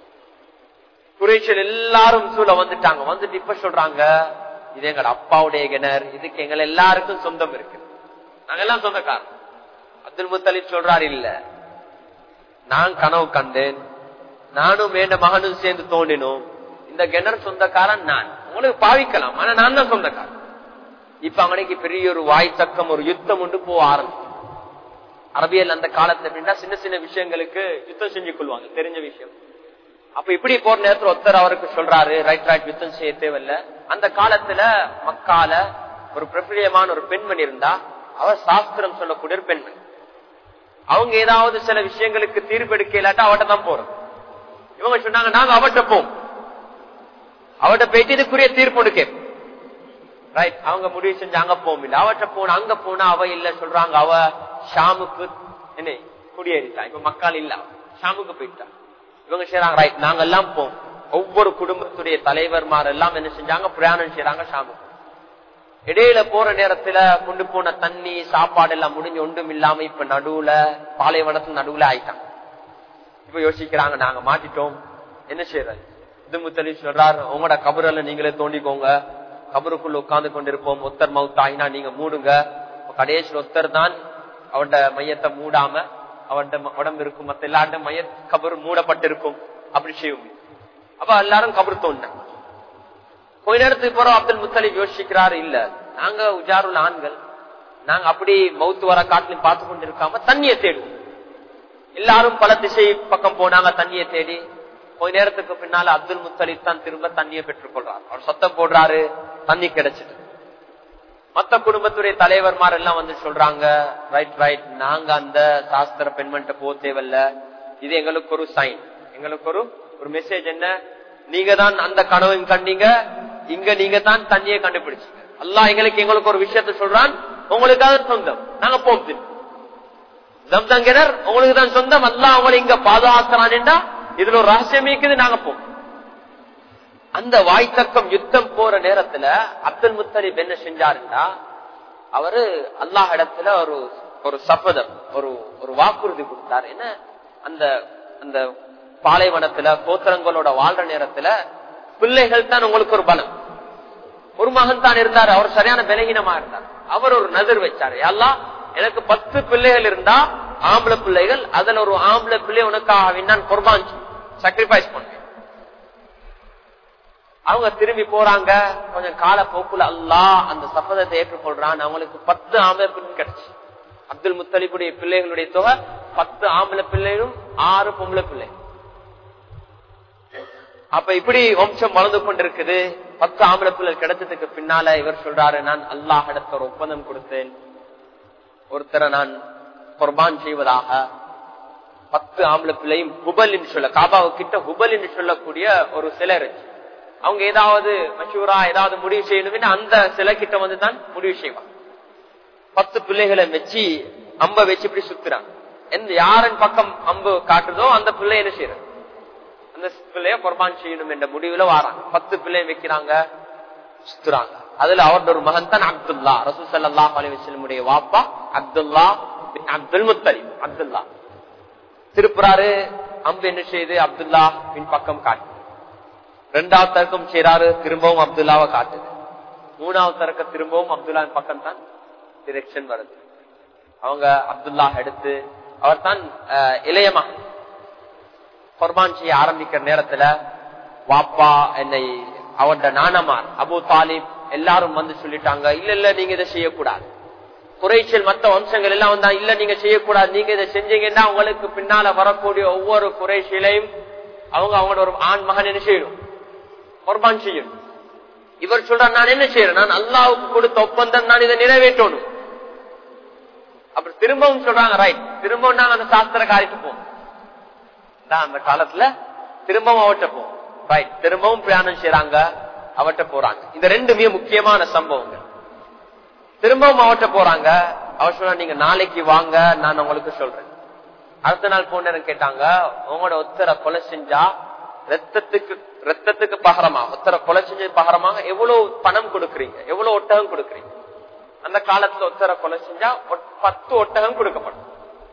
குறைச்சல் எல்லாரும் சூழ வந்துட்டாங்க வந்துட்டு இப்ப சொல்றாங்க இது எங்களோட அப்பாவுடைய கிணறு இதுக்கு எங்க எல்லாருக்கும் சொந்தம் இருக்கு நாங்க எல்லாம் சொந்தக்காரன் அப்துல் முத்தலிப் சொல்றாரு இல்ல நான் கனவு கண்டேன் நானும் வேண்ட மகனும் சேர்ந்து தோண்டினோம் இந்த கிணறு சொந்தக்காரன் நான் உங்களுக்கு பாவிக்கலாம் ஆனா நான் தான் சொந்தக்காரன் இப்ப அவனுக்கு பெரிய ஒரு வாய் தக்கம் ஒரு யுத்தம் உண்டு போக ஆரம்பிச்சு அரபியல் அந்த காலத்துல எப்படின்னா சின்ன சின்ன விஷயங்களுக்கு யுத்தம் செஞ்சு கொள்வாங்க தெரிஞ்ச விஷயம் அப்ப இப்படி போற நேரத்துல ஒருத்தர் அவருக்கு சொல்றாரு ரைட் ரைட் யுத்தம் செய்ய தேவையில்ல அந்த காலத்துல மக்கால ஒரு பிரபலியமான ஒரு பெண்மணி இருந்தா அவர் சாஸ்திரம் சொல்லக்கூடிய ஒரு பெண்மணி அவங்க ஏதாவது சில விஷயங்களுக்கு தீர்ப்பெடுக்க இல்லாட்டா அவட்ட தான் போறோம் இவங்க சொன்னாங்க நாங்க அவட்ட போம் அவட்ட போயிட்டு இதுக்குரிய தீர்ப்பு எடுக்க ரைட் அவங்க முடிவு செஞ்சு அங்க போகும் இல்ல அவட்ட போன அங்க போனா அவ இல்ல சொல்றாங்க அவ ஷாமுக்கு என்ன குடியேறிட்டா இப்ப மக்கள் இல்ல ஷாமுக்கு போயிட்டா இவங்க செய்யறாங்க ரைட் நாங்க எல்லாம் போம் ஒவ்வொரு குடும்பத்துடைய தலைவர்மார் எல்லாம் என்ன செஞ்சாங்க பிரயாணம் செய்யறாங்க ஷாமுக்கு இடையில போற நேரத்துல கொண்டு போன தண்ணி சாப்பாடு எல்லாம் முடிஞ்சு ஒன்றும் இல்லாம இப்ப நடுவுல பாலைவனத்துல நடுவுல ஆயிட்டாங்க இப்ப யோசிக்கிறாங்க நாங்க மாட்டிட்டோம் என்ன செய்யறது இது முத்தலி சொல்றாரு உங்களோட கபரெல்லாம் நீங்களே தோண்டிக்கோங்க கபருக்குள்ள உட்கார்ந்து கொண்டிருப்போம் ஒத்தர் மவுத் ஆகினா நீங்க மூடுங்க கடைசி ஒத்தர் தான் அவட மையத்தை மூடாம அவன் உடம்பு இருக்கும் மத்த எல்லாருடைய மைய கபர் மூடப்பட்டிருக்கும் அப்படி செய்யும் அப்ப எல்லாரும் கபர் தோண்டினாங்க கொஞ்ச நேரத்துக்கு பிறகு அப்துல் முத்தலிப் யோசிக்கிறாரு இல்ல நாங்க உஜாருள்ள ஆண்கள் நாங்க அப்படி மவுத்து வர காட்டிலும் பார்த்து கொண்டு இருக்காம தண்ணியை தேடும் எல்லாரும் பல திசை பக்கம் போனாங்க தண்ணியை தேடி கொஞ்ச நேரத்துக்கு பின்னால அப்துல் முத்தலிப் தான் திரும்ப தண்ணியை பெற்றுக் கொள்றாரு அவர் சத்தம் போடுறாரு தண்ணி கிடைச்சிட்டு மத்த குடும்பத்துடைய தலைவர்மார் எல்லாம் வந்து சொல்றாங்க ரைட் ரைட் நாங்க அந்த சாஸ்திர பெண்மன்ட்ட போக தேவையில்ல இது எங்களுக்கு ஒரு சைன் எங்களுக்கு ஒரு ஒரு மெசேஜ் என்ன நீங்க தான் அந்த கனவையும் கண்டீங்க இங்க நீங்க தான் தண்ணியை கண்டுபிடிச்சீங்க அல்லாஹ் எங்களுக்கு எங்களுக்கு ஒரு விஷயத்த சொல்றான் உங்களுக்காக சொந்தம் நாங்க போகுது ஜம்சங்கினர் உங்களுக்கு தான் சொந்தம் அல்லாஹ் உங்களை இங்க பாதுகாக்கிறான்டா இதுல ஒரு ரகசியம் இருக்குது நாங்க போம் அந்த வாய்த்தக்கம் யுத்தம் போற நேரத்துல அப்துல் முத்தலிப் என்ன செஞ்சாருன்னா அவரு அல்லாஹ் இடத்துல ஒரு ஒரு சபதம் ஒரு ஒரு வாக்குறுதி கொடுத்தாரு என்ன அந்த அந்த பாலைவனத்துல கோத்திரங்களோட வாழ்ற நேரத்துல பிள்ளைகள் தான் உங்களுக்கு ஒரு பலம் ஒரு மகன் தான் இருந்தாரு அவர் சரியான பலகீனமா இருந்தார் அவர் ஒரு நதிர் வச்சாரு எல்லாம் எனக்கு பத்து பிள்ளைகள் இருந்தா ஆம்பளை பிள்ளைகள் அதுல ஒரு ஆம்பளை பிள்ளை உனக்காக நான் குர்பான் சாக்ரிஃபைஸ் பண்றேன் அவங்க திரும்பி போறாங்க கொஞ்சம் கால போக்குல அல்லா அந்த சபதத்தை ஏற்றுக்கொள்றான் அவங்களுக்கு பத்து ஆம்பளை பிள்ளை கிடைச்சு அப்துல் முத்தலிபுடைய பிள்ளைகளுடைய தொகை பத்து ஆம்பளை பிள்ளைகளும் ஆறு பொம்பளை பிள்ளை அப்ப இப்படி வம்சம் வளர்ந்து கொண்டிருக்குது பத்து ஆம்பளை பிள்ளை கிடைச்சதுக்கு பின்னால இவர் சொல்றாரு நான் அல்லாஹ் இடத்த ஒரு ஒப்பந்தம் கொடுத்தேன் ஒருத்தரை நான் குர்பான் செய்வதாக பத்து ஆம்பளை பிள்ளையும் ஹுபல் என்று சொல்ல காபாவு கிட்ட ஹுபல் என்று சொல்லக்கூடிய ஒரு சிலை இருந்துச்சு அவங்க ஏதாவது மஷூரா ஏதாவது முடிவு செய்யணும்னு அந்த சிலை கிட்ட வந்து தான் முடிவு செய்வாங்க பத்து பிள்ளைகளை வச்சு அம்ப வச்சு இப்படி சுத்துறாங்க எந்த யாரின் பக்கம் அம்பு காட்டுதோ அந்த பிள்ளை என்ன செய்யறது அந்த பிள்ளைய குர்பான் செய்யணும் என்ற முடிவுல வாராங்க பத்து பிள்ளைய வைக்கிறாங்க சுத்துறாங்க அதுல அவரோட ஒரு மகன் தான் அப்துல்லா ரசூ சல்லா அலிவசலமுடைய வாப்பா அப்துல்லா அப்துல் முத்தலிப் அப்துல்லா திருப்புறாரு அம்பு என்ன செய்யுது அப்துல்லா பின் பக்கம் காட்டு ரெண்டாவது தர்க்கம் செய்யறாரு திரும்பவும் அப்துல்லாவை காட்டுது மூணாவது தரக்க திரும்பவும் அப்துல்லா பக்கம் தான் டிரெக்ஷன் வருது அவங்க அப்துல்லா எடுத்து அவர் தான் இளையமா குர்பான் செய்ய ஆரம்பிக்கிற நேரத்துல வாப்பா என்னை அவரோட நானமார் அபு தாலிப் எல்லாரும் வந்து சொல்லிட்டாங்க இல்ல இல்ல நீங்க இதை செய்யக்கூடாது குறைச்சல் மத்த வம்சங்கள் எல்லாம் வந்தா இல்ல நீங்க செய்யக்கூடாது நீங்க இதை செஞ்சீங்கன்னா உங்களுக்கு பின்னால வரக்கூடிய ஒவ்வொரு குறைச்சலையும் அவங்க அவங்களோட ஒரு ஆண் மகன் என்ன செய்யணும் குர்பான் செய்யணும் இவர் சொல்றார் நான் என்ன செய்யறேன் நான் அல்லாவுக்கு கொடுத்த ஒப்பந்தம் நான் இதை நிறைவேற்றணும் அப்புறம் திரும்பவும் சொல்றாங்க ரைட் திரும்பவும் நாங்க அந்த சாஸ்திர காரியத்துக்கு போவோம் அந்த காலத்துல திரும்பவும் அவட்ட போவோம் ரைட் திரும்பவும் பிரயாணம் செய்யறாங்க அவட்ட போறாங்க இந்த ரெண்டுமே முக்கியமான சம்பவங்கள் திரும்பவும் அவட்ட போறாங்க அவர் சொன்னா நீங்க நாளைக்கு வாங்க நான் உங்களுக்கு சொல்றேன் அடுத்த நாள் போன கேட்டாங்க உங்களோட ஒத்தரை கொலை செஞ்சா ரத்தத்துக்கு ரத்தத்துக்கு பகரமா ஒத்தரை கொலை செஞ்ச பகரமாக எவ்வளவு பணம் கொடுக்கறீங்க எவ்வளவு ஒட்டகம் கொடுக்கறீங்க அந்த காலத்துல ஒத்தரை கொலை செஞ்சா பத்து ஒட்டகம் கொடுக்கப்படும்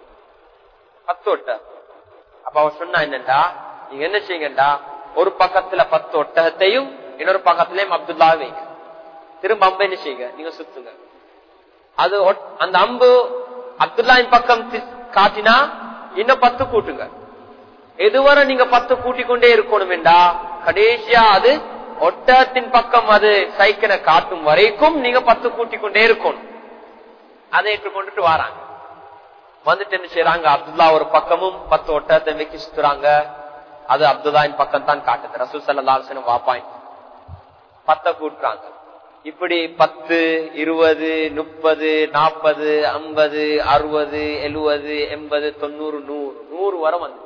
பத்து ஒட்டகம் அப்ப அவர் சொன்னா என்னண்டா நீங்க என்ன செய்யுங்கண்டா ஒரு பக்கத்துல பத்து ஒட்டகத்தையும் இன்னொரு பக்கத்திலயும் அப்துல்லா வைங்க திரும்ப அம்பு என்ன செய்யுங்க நீங்க சுத்துங்க அது அந்த அம்பு அப்துல்லாவின் பக்கம் காட்டினா இன்னும் பத்து கூட்டுங்க எதுவரை நீங்க பத்து கூட்டிக் கொண்டே இருக்கணும் வேண்டா கடைசியா அது ஒட்டகத்தின் பக்கம் அது சைக்கிளை காட்டும் வரைக்கும் நீங்க பத்து கூட்டிக் கொண்டே இருக்கணும் அதை ஏற்றுக்கொண்டுட்டு வராங்க வந்துட்டு என்ன செய்யறாங்க அப்துல்லா ஒரு பக்கமும் பத்து ஒட்டகத்தை வைக்கி சுத்துறாங்க அது அப்துல்லாவின் பக்கம் தான் காட்டுது ரசூ சல்லாசனம் வாப்பாயின் பத்த கூட்டுறாங்க இப்படி பத்து இருபது முப்பது நாற்பது ஐம்பது அறுபது எழுபது எண்பது தொண்ணூறு நூறு நூறு வரை வந்துச்சு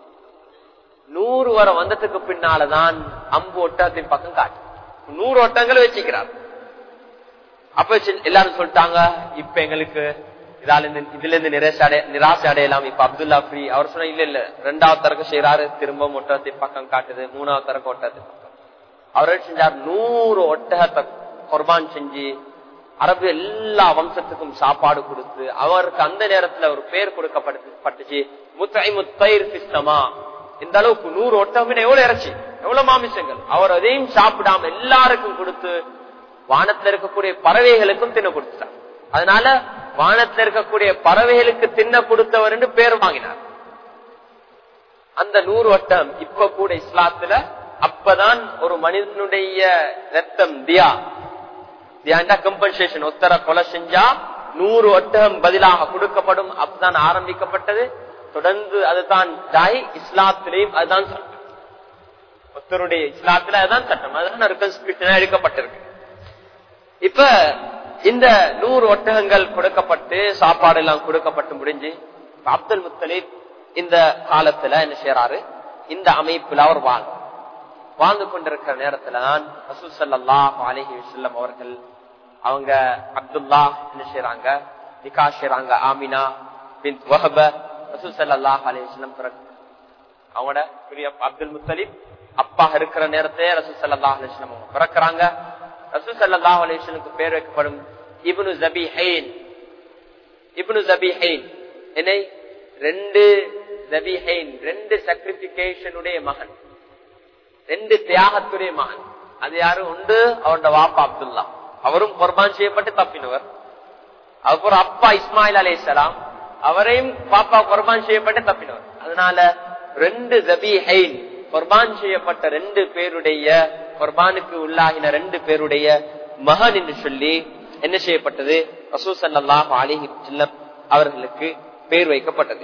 நூறு வரை வந்ததுக்கு பின்னாலதான் அம்பு ஒட்டகத்தின் பக்கம் காட்டு நூறு ஒட்டங்களை வச்சுக்கிறார் அப்ப எல்லாரும் சொல்லிட்டாங்க இப்ப எங்களுக்கு இதால இருந்து இதுல இருந்து நிராசை அடைய நிராசை அடையலாம் இப்ப அப்துல்லா ஃப்ரீ அவர் சொன்ன இல்ல இல்ல ரெண்டாவது தரக்கு செய்யறாரு திரும்ப ஒட்டகத்தின் பக்கம் காட்டுது மூணாவது தரக்கு ஒட்டகத்தின் பக்கம் அவர் செஞ்சார் நூறு ஒட்டகத்தை குர்பான் செஞ்சு அரபு எல்லா வம்சத்துக்கும் சாப்பாடு கொடுத்து அவருக்கு அந்த நேரத்துல ஒரு பேர் கொடுக்கப்பட்டுச்சு முத்தை முத்தயிர் சிஸ்டமா இந்த அளவுக்கு நூறு ஒட்டகம் எவ்வளவு இறைச்சி எவ்வளவு மாமிசங்கள் அவர் அதையும் சாப்பிடாம எல்லாருக்கும் கொடுத்து வானத்துல இருக்கக்கூடிய பறவைகளுக்கும் தின்ன கொடுத்துட்டார் அதனால வானத்தில் இருக்கக்கூடிய பறவைகளுக்கு தின்ன கொடுத்தவர் என்று பேர் வாங்கினார் அந்த நூறு வட்டம் இப்ப கூட இஸ்லாத்துல அப்பதான் ஒரு மனிதனுடைய ரத்தம் தியா தியாண்டா கம்பன்சேஷன் ஒத்தர கொலை செஞ்சா நூறு ஒட்டகம் பதிலாக கொடுக்கப்படும் அப்பதான் ஆரம்பிக்கப்பட்டது தொடர்ந்து அதுதான் தாய் இஸ்லாத்திலையும் அதுதான் சட்டம் ஒருத்தருடைய இஸ்லாத்துல அதுதான் சட்டம் அதுதான் ரெக்கன்ஸ்டியூஷனா எடுக்கப்பட்டிருக்கு இப்ப இந்த நூறு ஒட்டகங்கள் கொடுக்கப்பட்டு சாப்பாடு எல்லாம் கொடுக்கப்பட்டு முடிஞ்சு அப்துல் முத்தலீப் இந்த காலத்துல என்ன செய்யறாரு இந்த அமைப்புல அவர் வாழ் வாழ்ந்து கொண்டிருக்கிற நேரத்துல தான் ரசூல் ஸல்லல்லாஹு அலைஹி வஸல்லம் அவர்கள் அவங்க அப்துல்லா என்ன செய்யறாங்க நிகா செய்யறாங்க ஆமினா பின் வஹப ரசூல் ஸல்லல்லாஹு அலைஹி வஸல்லம் பிறகு அவங்களோட பெரிய அப்துல் முத்தலிப் அப்பா இருக்கிற நேரத்திலே ரசூல் ஸல்லல்லாஹு அலைஹி வஸல்லம் அவங்க பிறக்கிறாங்க ரசூல் ஸல்லல்லாஹு அலைஹி வஸல்லம் பேர் வைக்கப்படும் இப்னு ஜபீஹைன் இப்னு ஜபீஹைன் என்னை ரெண்டு ஜபீஹைன் ரெண்டு சாக்ரிபிகேஷனுடைய மகன் ரெண்டு தியாகத்துடைய மகன் அது யாரு உண்டு அவருடைய வாப்பா அப்துல்லா அவரும் குர்பான் செய்யப்பட்டு தப்பினவர் அப்புறம் அப்பா இஸ்மாயில் அலைசலாம் அவரையும் பாப்பா குர்பான் செய்யப்பட்டு தப்பினவர் அதனால ரெண்டு ஜபீஹைன் குர்பான் செய்யப்பட்ட ரெண்டு பேருடைய குர்பானுக்கு உள்ளாகின ரெண்டு பேருடைய மகன் என்று சொல்லி என்ன செய்யப்பட்டது ரசூ சல்லாஹ் அலிஹி செல்லம் அவர்களுக்கு பேர் வைக்கப்பட்டது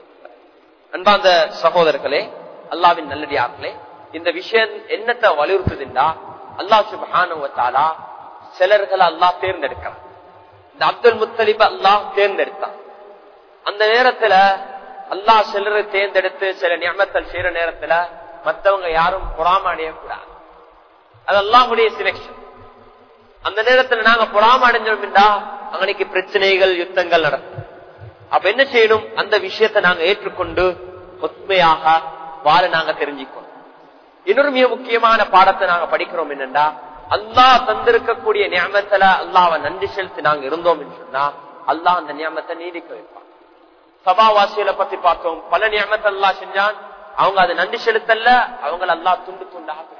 அன்பாந்த சகோதரர்களே அல்லாவின் நல்லடியார்களே இந்த விஷயம் என்னத்தை வலியுறுத்துதுண்டா அல்லா சுபானுவத்தாலா சிலர்களை அல்லாஹ் தேர்ந்தெடுக்கிறான் இந்த அப்துல் முத்தலிப அல்லாஹ் தேர்ந்தெடுத்தான் அந்த நேரத்துல அல்லாஹ் சிலரை தேர்ந்தெடுத்து சில நியமத்தல் செய்யற நேரத்துல மத்தவங்க யாரும் பொறாம அடையக்கூடாது அது அல்லாஹுடைய சிலெக்ஷன் அந்த நேரத்துல நாங்க பொறாம அடைஞ்சோம்டா அன்னைக்கு பிரச்சனைகள் யுத்தங்கள் நடக்கும் அப்ப என்ன செய்யணும் அந்த விஷயத்தை நாங்க ஏற்றுக்கொண்டு உண்மையாக வாழ நாங்க தெரிஞ்சுக்கணும் இன்னொரு மிக முக்கியமான பாடத்தை நாங்க படிக்கிறோம் என்னண்டா அல்லாஹ் தந்திருக்கக்கூடிய நியமத்துல அல்லாவை நன்றி செலுத்தி நாங்க இருந்தோம் என்று சொன்னா அல்லாஹ் அந்த நியமத்தை நீடிக்க வைப்பான் சபாவாசிகளை பத்தி பார்த்தோம் பல நியமத்தை அல்லா செஞ்சான் அவங்க அதை நன்றி செலுத்தல அவங்களை அல்லா துண்டு துண்டாக பிரிச்சான்.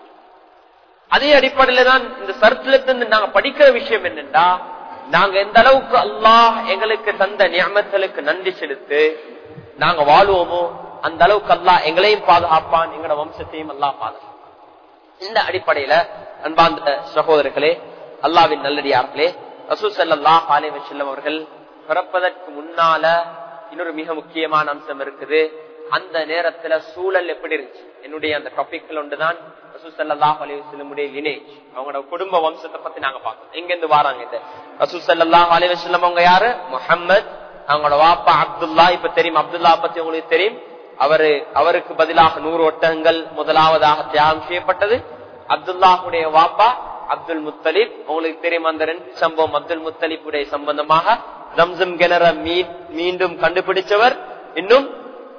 அதே அடிப்படையில தான் இந்த சர்க்கிலிருந்து நாங்க படிக்கிற விஷயம் என்னண்டா நாங்க எந்த அளவுக்கு அல்லாஹ் எங்களுக்கு தந்த நியமத்தலுக்கு நன்றி செலுத்து நாங்க வாழ்வோமோ அந்த அளவுக்கு அல்லாஹ் எங்களையும் பாதுகாப்பான் எங்களோட வம்சத்தையும் அல்லாஹ் பாதுகாப்பான் இந்த அடிப்படையில அன்பார்ந்த சகோதரர்களே அல்லாவின் நல்லடியார்களே ரசூ சல்லாஹ் அலை வசல்லம் அவர்கள் பிறப்பதற்கு முன்னால இன்னொரு மிக முக்கியமான அம்சம் இருக்குது அந்த நேரத்துல சூழல் எப்படி இருந்துச்சு என்னுடைய அந்த டாபிக்ல ஒன்றுதான் ரசூ சல்லாஹ் அலி வசல்லமுடைய லினேஜ் அவங்களோட குடும்ப வம்சத்தை பத்தி நாங்க பார்த்தோம் எங்க இருந்து வராங்க இது ரசூ சல்லாஹ் அலி வசல்லம் அவங்க யாரு முஹம்மத் அவங்களோட வாப்பா அப்துல்லா இப்ப தெரியும் அப்துல்லா பத்தி உங்களுக்கு தெரியும் அவரு அவருக்கு பதிலாக நூறு ஒட்டகங்கள் முதலாவதாக தியாகம் செய்யப்பட்டது அப்துல்லாஹுடைய வாப்பா அப்துல் முத்தலிப் உங்களுக்கு தெரியும் அந்த ரெண்டு சம்பவம் அப்துல் முத்தலிப்புடைய சம்பந்தமாக ரம்சம் கிணற மீண்டும் கண்டுபிடிச்சவர் இன்னும்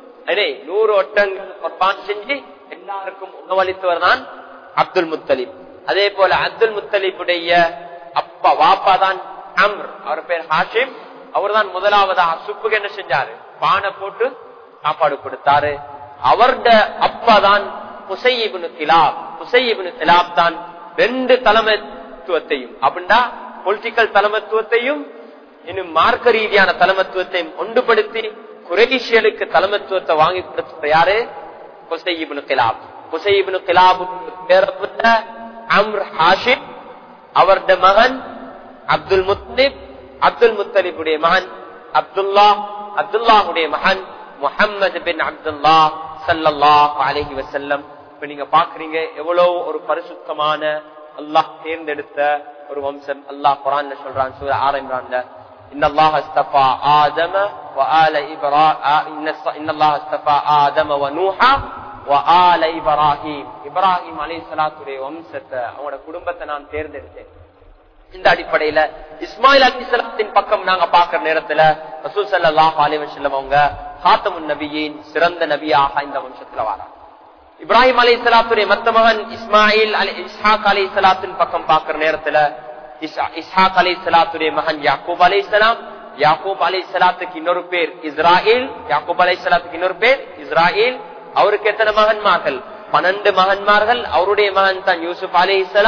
நூறு ஒட்டங்கள் குர்பான் செஞ்சு எல்லாருக்கும் உணவளித்தவர் தான் அப்துல் முத்தலிப் அதே போல அப்துல் முத்தலிப்புடைய அப்பா வாப்பா தான் அம்ர் அவர் பேர் ஹாஷிம் அவர் தான் முதலாவதாக சுப்புக்கு என்ன செஞ்சாரு பானை போட்டு சாப்பாடு கொடுத்தாரு அவருடைய அப்பா தான் குசையிபுனு கிலாப் குசையிபுனு கிலாப் தான் ரெண்டு தலைமைத்துவத்தையும் அப்படின்னா பொலிட்டிக்கல் தலைமத்துவத்தையும் இன்னும் மார்க்க ரீதியான தலைமத்துவத்தையும் ஒன்றுபடுத்தி குரேஷியலுக்கு தலைமத்துவத்தை வாங்கி கொடுத்த யாரு குசையிபுனு கிலாப் குசையிபுனு கிலாப் பேரப்பட்ட அம்ர் ஹாஷிப் அவருடைய மகன் அப்துல் முத்தலிப் அப்துல் முத்தலிபுடைய மகன் அப்துல்லா அப்துல்லாஹுடைய மகன் முஹம்மது பின் அப்துல்லா சல்லாஹ் அலஹி வசல்லம் இப்ப நீங்க பாக்குறீங்க எவ்வளவு ஒரு பரிசுத்தமான அல்லாஹ் தேர்ந்தெடுத்த ஒரு வம்சம் அல்லாஹ் குரான் சொல்றான் சூர ஆரம்பிறான்ல إن الله استفى آدم وآل إبراهيم إن الله استفى آدم ونوحا وآل إبراهيم இப்ராஹிம் அலி சலாத்துடைய வம்சத்தை அவங்களோட குடும்பத்தை நான் தேர்ந்தெடுத்தேன் இந்த அடிப்படையில இஸ்மாயில் அலி சலாத்தின் பக்கம் நாங்க பாக்குற நேரத்துல ரசூல் சல்லாஹ் அலி வசல்லம் அவங்க ஹாத்தமுன் நபியின் சிறந்த நபியாக இந்த வம்சத்துல வராங்க இப்ராஹிம் அலி சலாத்துடைய மத்த மகன் இஸ்மாயில் அலி இஸ்ஹாக் அலி சலாத்தின் பக்கம் பாக்குற நேரத்துல இஸ்ஹாக் அலி சலாத்துடைய மகன் யாக்கூப் அலி சலாம் யாக்கூப் அலி சலாத்துக்கு இன்னொரு பேர் இஸ்ராயில் யாக்கூப் அலி சலாத்துக்கு இன்னொரு பேர் இஸ்ராயில் அவருக்கு எத்தனை மகன்மார்கள் பன்னெண்டு மகன்மார்கள் அவருடைய மகன் தான் யூசுப் அலி இஸ்லாம்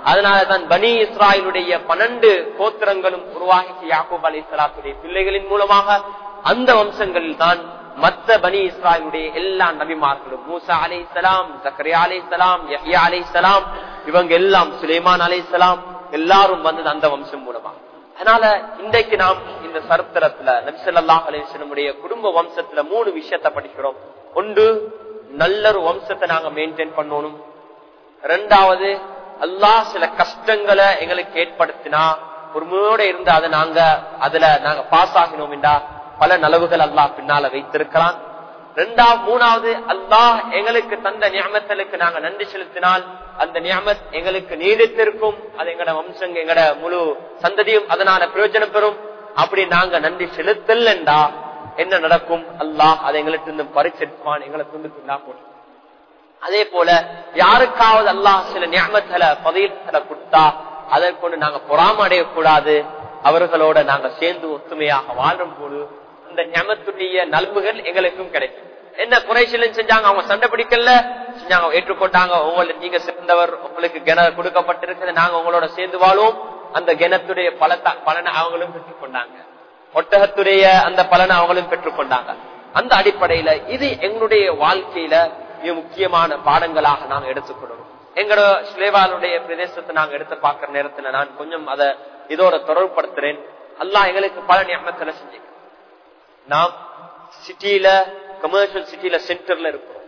அதனாலதான் பனி இஸ்ராயலுடைய பன்னெண்டு கோத்திரங்களும் உருவாகிச்சு யாக்கூப் அலி சலாத்துடைய பிள்ளைகளின் மூலமாக அந்த வம்சங்களில் தான் மத்த பனி இஸ்ராயலுடைய எல்லா நபிமார்களும் மூசா அலை சலாம் சக்கரியா அலை சலாம் யஹ்யா அலை சலாம் இவங்க எல்லாம் சுலைமான் அலை சலாம் எல்லாரும் வந்தது அந்த வம்சம் மூலமாக அதனால இன்றைக்கு நாம் இந்த சரித்திரத்துல நபிசல்லாஹ் அலிஸ்லமுடைய குடும்ப வம்சத்துல மூணு விஷயத்த படிக்கிறோம் ஒன்று நல்ல ஒரு வம்சத்தை நாங்க மெயின்டைன் பண்ணணும் ரெண்டாவது அல்லாஹ் சில கஷ்டங்களை எங்களுக்கு ஏற்படுத்தினா பொறுமையோட இருந்து அதை நாங்க அதுல நாங்க பாஸ் ஆகினோம் என்றா பல நலவுகள் அல்லாஹ் பின்னால வைத்திருக்கிறான் ரெண்டாவது மூணாவது அல்லாஹ் எங்களுக்கு தந்த நியமத்தலுக்கு நாங்க நன்றி செலுத்தினால் அந்த நியமத் எங்களுக்கு நீடித்திருக்கும் அது எங்கட வம்சங்க எங்கட முழு சந்ததியும் அதனால பிரயோஜனம் பெறும் அப்படி நாங்க நன்றி செலுத்தல் என்றா என்ன நடக்கும் அல்லாஹ் அதை எங்களுக்கு இருந்து பறிச்செடுப்பான் எங்களை துண்டு துண்டா போட்டு அதே போல யாருக்காவது அல்லாஹ் சில நியமத்தல பதவிகளை கொடுத்தா அதை கொண்டு நாங்க பொறாம அடையக்கூடாது அவர்களோட நாங்க சேர்ந்து ஒத்துமையாக வாழும் போது அந்த ஞமத்துடைய நல்புகள் எங்களுக்கும் கிடைக்கும் என்ன குறைச்சலும் செஞ்சாங்க அவங்க சண்டை பிடிக்கல செஞ்சாங்க ஏற்றுக்கொண்டாங்க உங்களை நீங்க சிறந்தவர் உங்களுக்கு கிண கொடுக்கப்பட்டிருக்கிறது நாங்க உங்களோட சேர்ந்து வாழுவோம் அந்த கிணத்துடைய பலத்த பலனை அவங்களும் பெற்றுக்கொண்டாங்க ஒட்டகத்துடைய அந்த பலனை அவங்களும் பெற்றுக்கொண்டாங்க அந்த அடிப்படையில இது எங்களுடைய வாழ்க்கையில மிக முக்கியமான பாடங்களாக நாங்க எடுத்துக்கொள்ளணும் எங்களோட ஸ்லேவாலுடைய பிரதேசத்தை நாங்க எடுத்து பார்க்கிற நேரத்துல நான் கொஞ்சம் அதை இதோட தொடர்புபடுத்துறேன் அல்லாஹ் எங்களுக்கு பல நியமத்துல செஞ்சு நாம் சிட்டியில கமர்ஷியல் சிட்டியில சென்டர்ல இருக்கிறோம்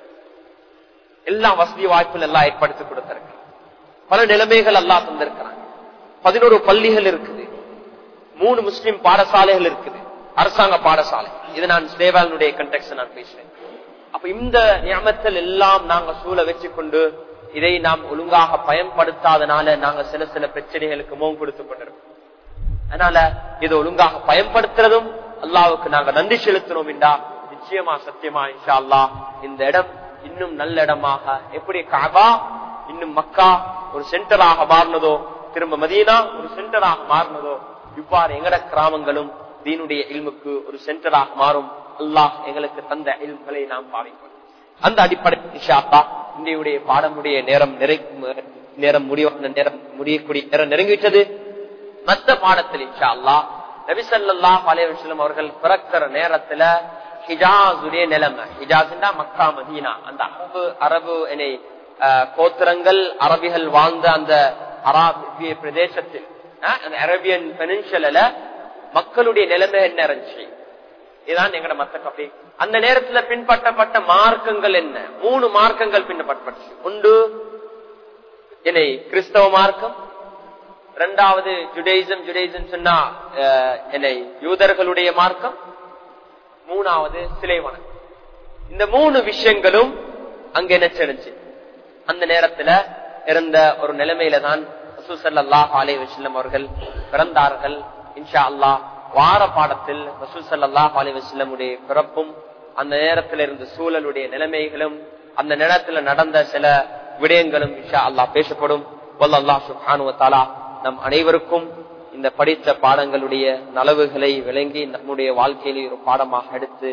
எல்லா வசதி வாய்ப்புகள் எல்லாம் ஏற்படுத்தி கொடுத்திருக்கு பல நிலைமைகள் எல்லாம் தந்திருக்கிறாங்க பதினோரு பள்ளிகள் இருக்குது மூணு முஸ்லிம் பாடசாலைகள் இருக்குது அரசாங்க பாடசாலை இது நான் ஸ்லேவாலுடைய கண்டெக்ட் நான் பேசுறேன் அப்ப இந்த நியமத்தில் எல்லாம் நாங்க சூழ வச்சு கொண்டு இதை நாம் ஒழுங்காக பயன்படுத்தாதனால நாங்க சில சில பிரச்சனைகளுக்கு முகம் கொடுத்து கொண்டிருக்கோம் அதனால இதை ஒழுங்காக பயன்படுத்துறதும் அல்லாவுக்கு நாங்க நன்றி செலுத்தினோம் என்றா நிச்சயமா சத்தியமா இன்ஷா அல்லா இந்த இடம் இன்னும் நல்ல இடமாக எப்படி காபா இன்னும் மக்கா ஒரு சென்டராக மாறினதோ திரும்ப மதீனா ஒரு சென்டராக மாறினதோ இவ்வாறு எங்கட கிராமங்களும் தீனுடைய இல்முக்கு ஒரு சென்டராக மாறும் அல்லாஹ் எங்களுக்கு தந்த இல்முகளை நாம் பாவிப்போம் அந்த அடிப்படை இஷாத்தா இன்றையுடைய பாடமுடைய நேரம் நிறை நேரம் முடிய நேரம் முடியக்கூடிய நேரம் நெருங்கிவிட்டது மத்த பாடத்தில் இன்ஷா அல்லா நபிசல்லா அலைவசலம் அவர்கள் பிறக்கிற நேரத்துல ஹிஜாஸுடைய நிலைமை ஹிஜாஸ்னா மக்கா மதீனா அந்த அரபு அரபு என்னை கோத்திரங்கள் அரபிகள் வாழ்ந்த அந்த அராபிய பிரதேசத்தில் அந்த அரேபியன் பெனின்சல மக்களுடைய நிலைமை என்ன இருந்துச்சு இதுதான் எங்கட மத்த டாபிக் அந்த நேரத்துல பின்பற்றப்பட்ட மார்க்கங்கள் என்ன மூணு மார்க்கங்கள் பின்பற்றப்பட்டு உண்டு என்னை கிறிஸ்தவ மார்க்கம் இரண்டாவது ஜுடைசம் ஜுடைசம் சொன்னா என்னை யூதர்களுடைய மார்க்கம் மூணாவது சிலை வணக்கம் இந்த மூணு விஷயங்களும் அங்க என்ன செஞ்சு அந்த நேரத்துல இருந்த ஒரு நிலைமையில தான் ரசூசல்லாஹ் அலே வசல்லம் அவர்கள் பிறந்தார்கள் இன்ஷா அல்லாஹ் வார பாடத்தில் ரசூசல்லாஹ் அலே வசல்லமுடைய பிறப்பும் அந்த நேரத்தில் இருந்த சூழலுடைய நிலைமைகளும் அந்த நேரத்துல நடந்த சில விடயங்களும் இன்ஷா அல்லாஹ் பேசப்படும் வல்லல்லா சுஹானுவத்தாலா நம் அனைவருக்கும் இந்த படித்த பாடங்களுடைய நலவுகளை விளங்கி நம்முடைய வாழ்க்கையிலே ஒரு பாடமாக எடுத்து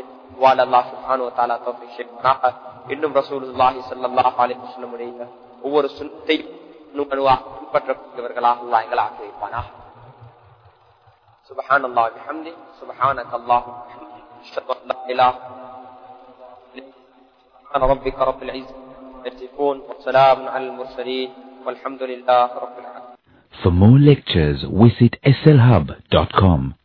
இன்னும் ரசூலுல்லாஹி ஸல்லல்லாஹு அலைஹி வஸல்லமுடைய ஒவ்வொரு சுன்னத்தையும் பின்பற்றக்கூடியவர்களாக அல்லாஹ் எங்களை ஆக்கி வைப்பானா سبحان الله بحمده سبحانك اللهم وبحمدك اشهد ان لا اله الا انت سبحان ربك رب العزه يصفون وسلام على المرسلين والحمد لله رب العالمين For more lectures, visit slhub.com.